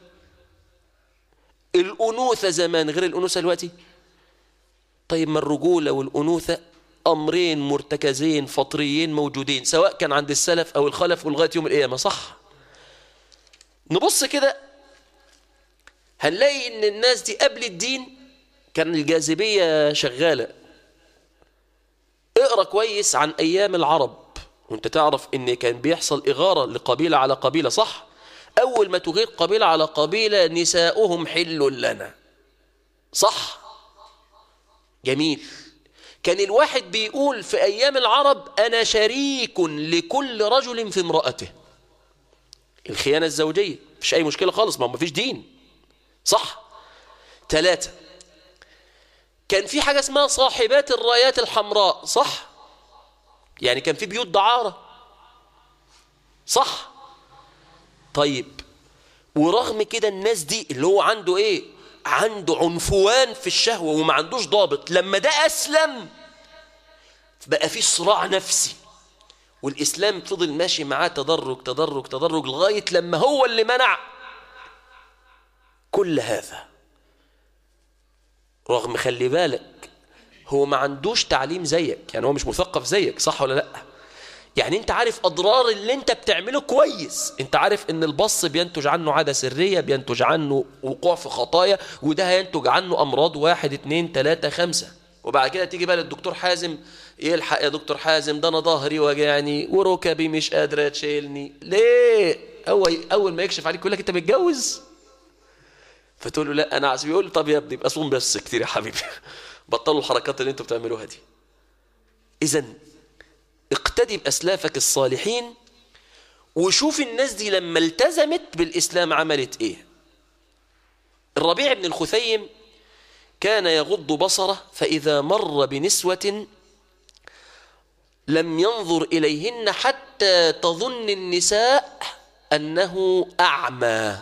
الأنوثة زمان غير الأنوثة دلوقتي طيب ما الرجولة والأنوثة أمرين مرتكزين فطريين موجودين سواء كان عند السلف أو الخلف ولغاية يوم القيامة صح نبص كده هنلاقي إن الناس دي قبل الدين كان الجاذبية شغالة اقرأ كويس عن أيام العرب وانت تعرف ان كان بيحصل إغارة لقبيلة على قبيلة صح أول ما تغير قبيلة على قبيلة نساؤهم حل لنا صح جميل كان الواحد بيقول في أيام العرب أنا شريك لكل رجل في امرأته الخيانة الزوجية مفيش أي مشكلة خالص ما مفيش دين صح ثلاثة كان في حاجة اسمها صاحبات الرايات الحمراء صح يعني كان في بيوت دعارة صح طيب ورغم كده الناس دي اللي هو عنده ايه عنده عنفوان في الشهوة وما عندوش ضابط لما ده أسلم بقى في صراع نفسي والإسلام فضل ماشي معاه تدرج تدرج تدرج لغاية لما هو اللي منع كل هذا رغم خلي بالك هو ما عندوش تعليم زيك يعني هو مش مثقف زيك صح ولا لأ يعني انت عارف اضرار اللي انت بتعمله كويس انت عارف ان البص بينتج عنه عادة سرية بينتج عنه وقوع في خطايا وده هينتج عنه امراض واحد اتنين تلاتة خمسة وبعد كده تيجي بقى للدكتور حازم يلحق يا دكتور حازم ده انا ظهري وجعني وركبي مش قادرة تشيلني ليه اول اول ما يكشف عليك يقول لك انت متجوز فتقول له لا انا عايز يقول طب يا ابني يبقى صوم بس كتير يا حبيبي بطلوا الحركات اللي انتوا بتعملوها دي اذا اقتدي بأسلافك الصالحين وشوف الناس دي لما التزمت بالإسلام عملت إيه الربيع بن الخثيم كان يغض بصره فإذا مر بنسوة لم ينظر إليهن حتى تظن النساء أنه أعمى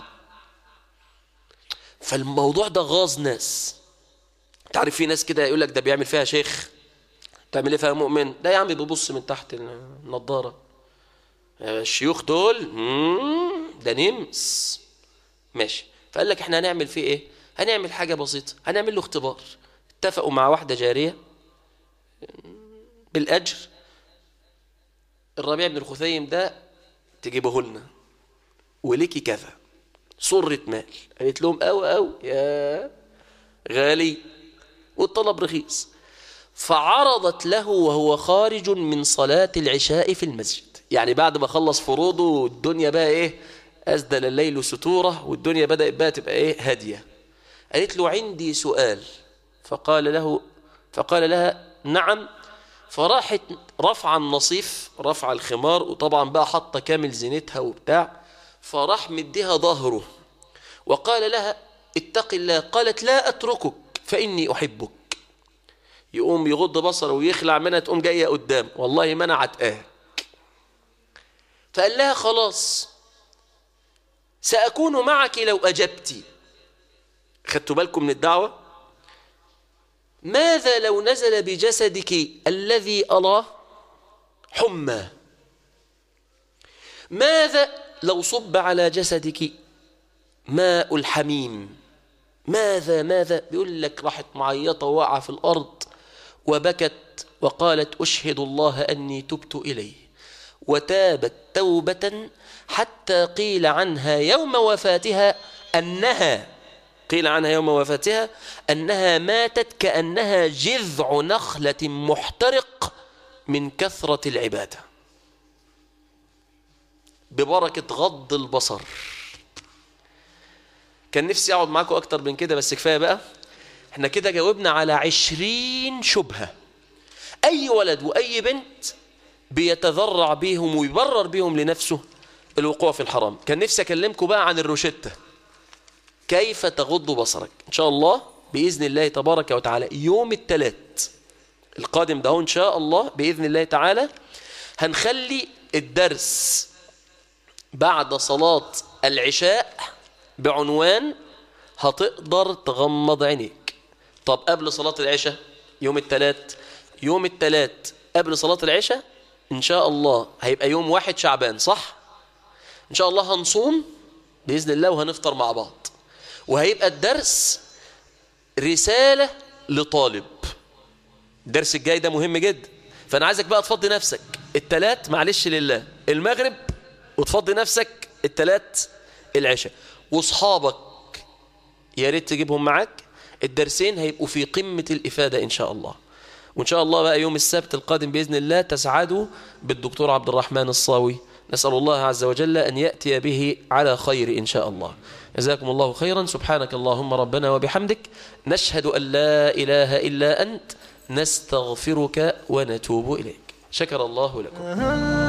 فالموضوع ده غاظ ناس تعرف في ناس كده يقول لك ده بيعمل فيها شيخ تعمل ايه فيها مؤمن ده يا عم بيبص من تحت النضاره الشيوخ دول ده نمس ماشي فقال لك احنا هنعمل فيه ايه هنعمل حاجه بسيطه هنعمل له اختبار اتفقوا مع واحده جاريه بالاجر الربيع بن الخثيم ده تجيبه لنا وليكي كذا صرة مال قالت لهم أو أو يا غالي والطلب رخيص فعرضت له وهو خارج من صلاة العشاء في المسجد يعني بعد ما خلص فروضه والدنيا بقى ايه أسدل الليل ستورة والدنيا بدأت بقى تبقى ايه هادية قالت له عندي سؤال فقال له فقال لها نعم فراحت رفع النصيف رفع الخمار وطبعا بقى حاطه كامل زينتها وبتاع فراح مديها ظهره وقال لها اتق الله قالت لا اتركك فاني احبك يقوم يغض بصره ويخلع منها تقوم جايه قدام والله ما انا عتقاك فقال لها خلاص ساكون معك لو اجبتي خدتوا بالكم من الدعوه ماذا لو نزل بجسدك الذي أراه حمى ماذا لو صب على جسدك ماء الحميم ماذا ماذا بيقول لك راحت معيطة وقع في الأرض وبكت وقالت أشهد الله أني تبت إليه وتابت توبة حتى قيل عنها يوم وفاتها أنها قيل عنها يوم وفاتها أنها ماتت كأنها جذع نخلة محترق من كثرة العبادة ببركة غض البصر كان نفسي أقعد معاكم أكتر من كده بس كفاية بقى احنا كده جاوبنا على عشرين شبهة أي ولد وأي بنت بيتذرع بيهم ويبرر بيهم لنفسه الوقوع في الحرام كان نفسي أكلمكم بقى عن الروشتة كيف تغض بصرك إن شاء الله بإذن الله تبارك وتعالى يوم الثلاث القادم ده إن شاء الله بإذن الله تعالى هنخلي الدرس بعد صلاة العشاء بعنوان هتقدر تغمض عينيك طب قبل صلاة العشاء يوم الثلاث يوم الثلاث قبل صلاة العشاء إن شاء الله هيبقى يوم واحد شعبان صح إن شاء الله هنصوم بإذن الله وهنفطر مع بعض وهيبقى الدرس رسالة لطالب الدرس الجاي ده مهم جدا فأنا عايزك بقى تفضي نفسك التلات معلش لله المغرب وتفضي نفسك التلات العشاء واصحابك يا ريت تجيبهم معاك الدرسين هيبقوا في قمة الإفادة إن شاء الله وإن شاء الله بقى يوم السبت القادم بإذن الله تسعدوا بالدكتور عبد الرحمن الصاوي نسأل الله عز وجل أن يأتي به على خير إن شاء الله جزاكم الله خيرا سبحانك اللهم ربنا وبحمدك نشهد أن لا إله إلا أنت نستغفرك ونتوب إليك شكر الله لكم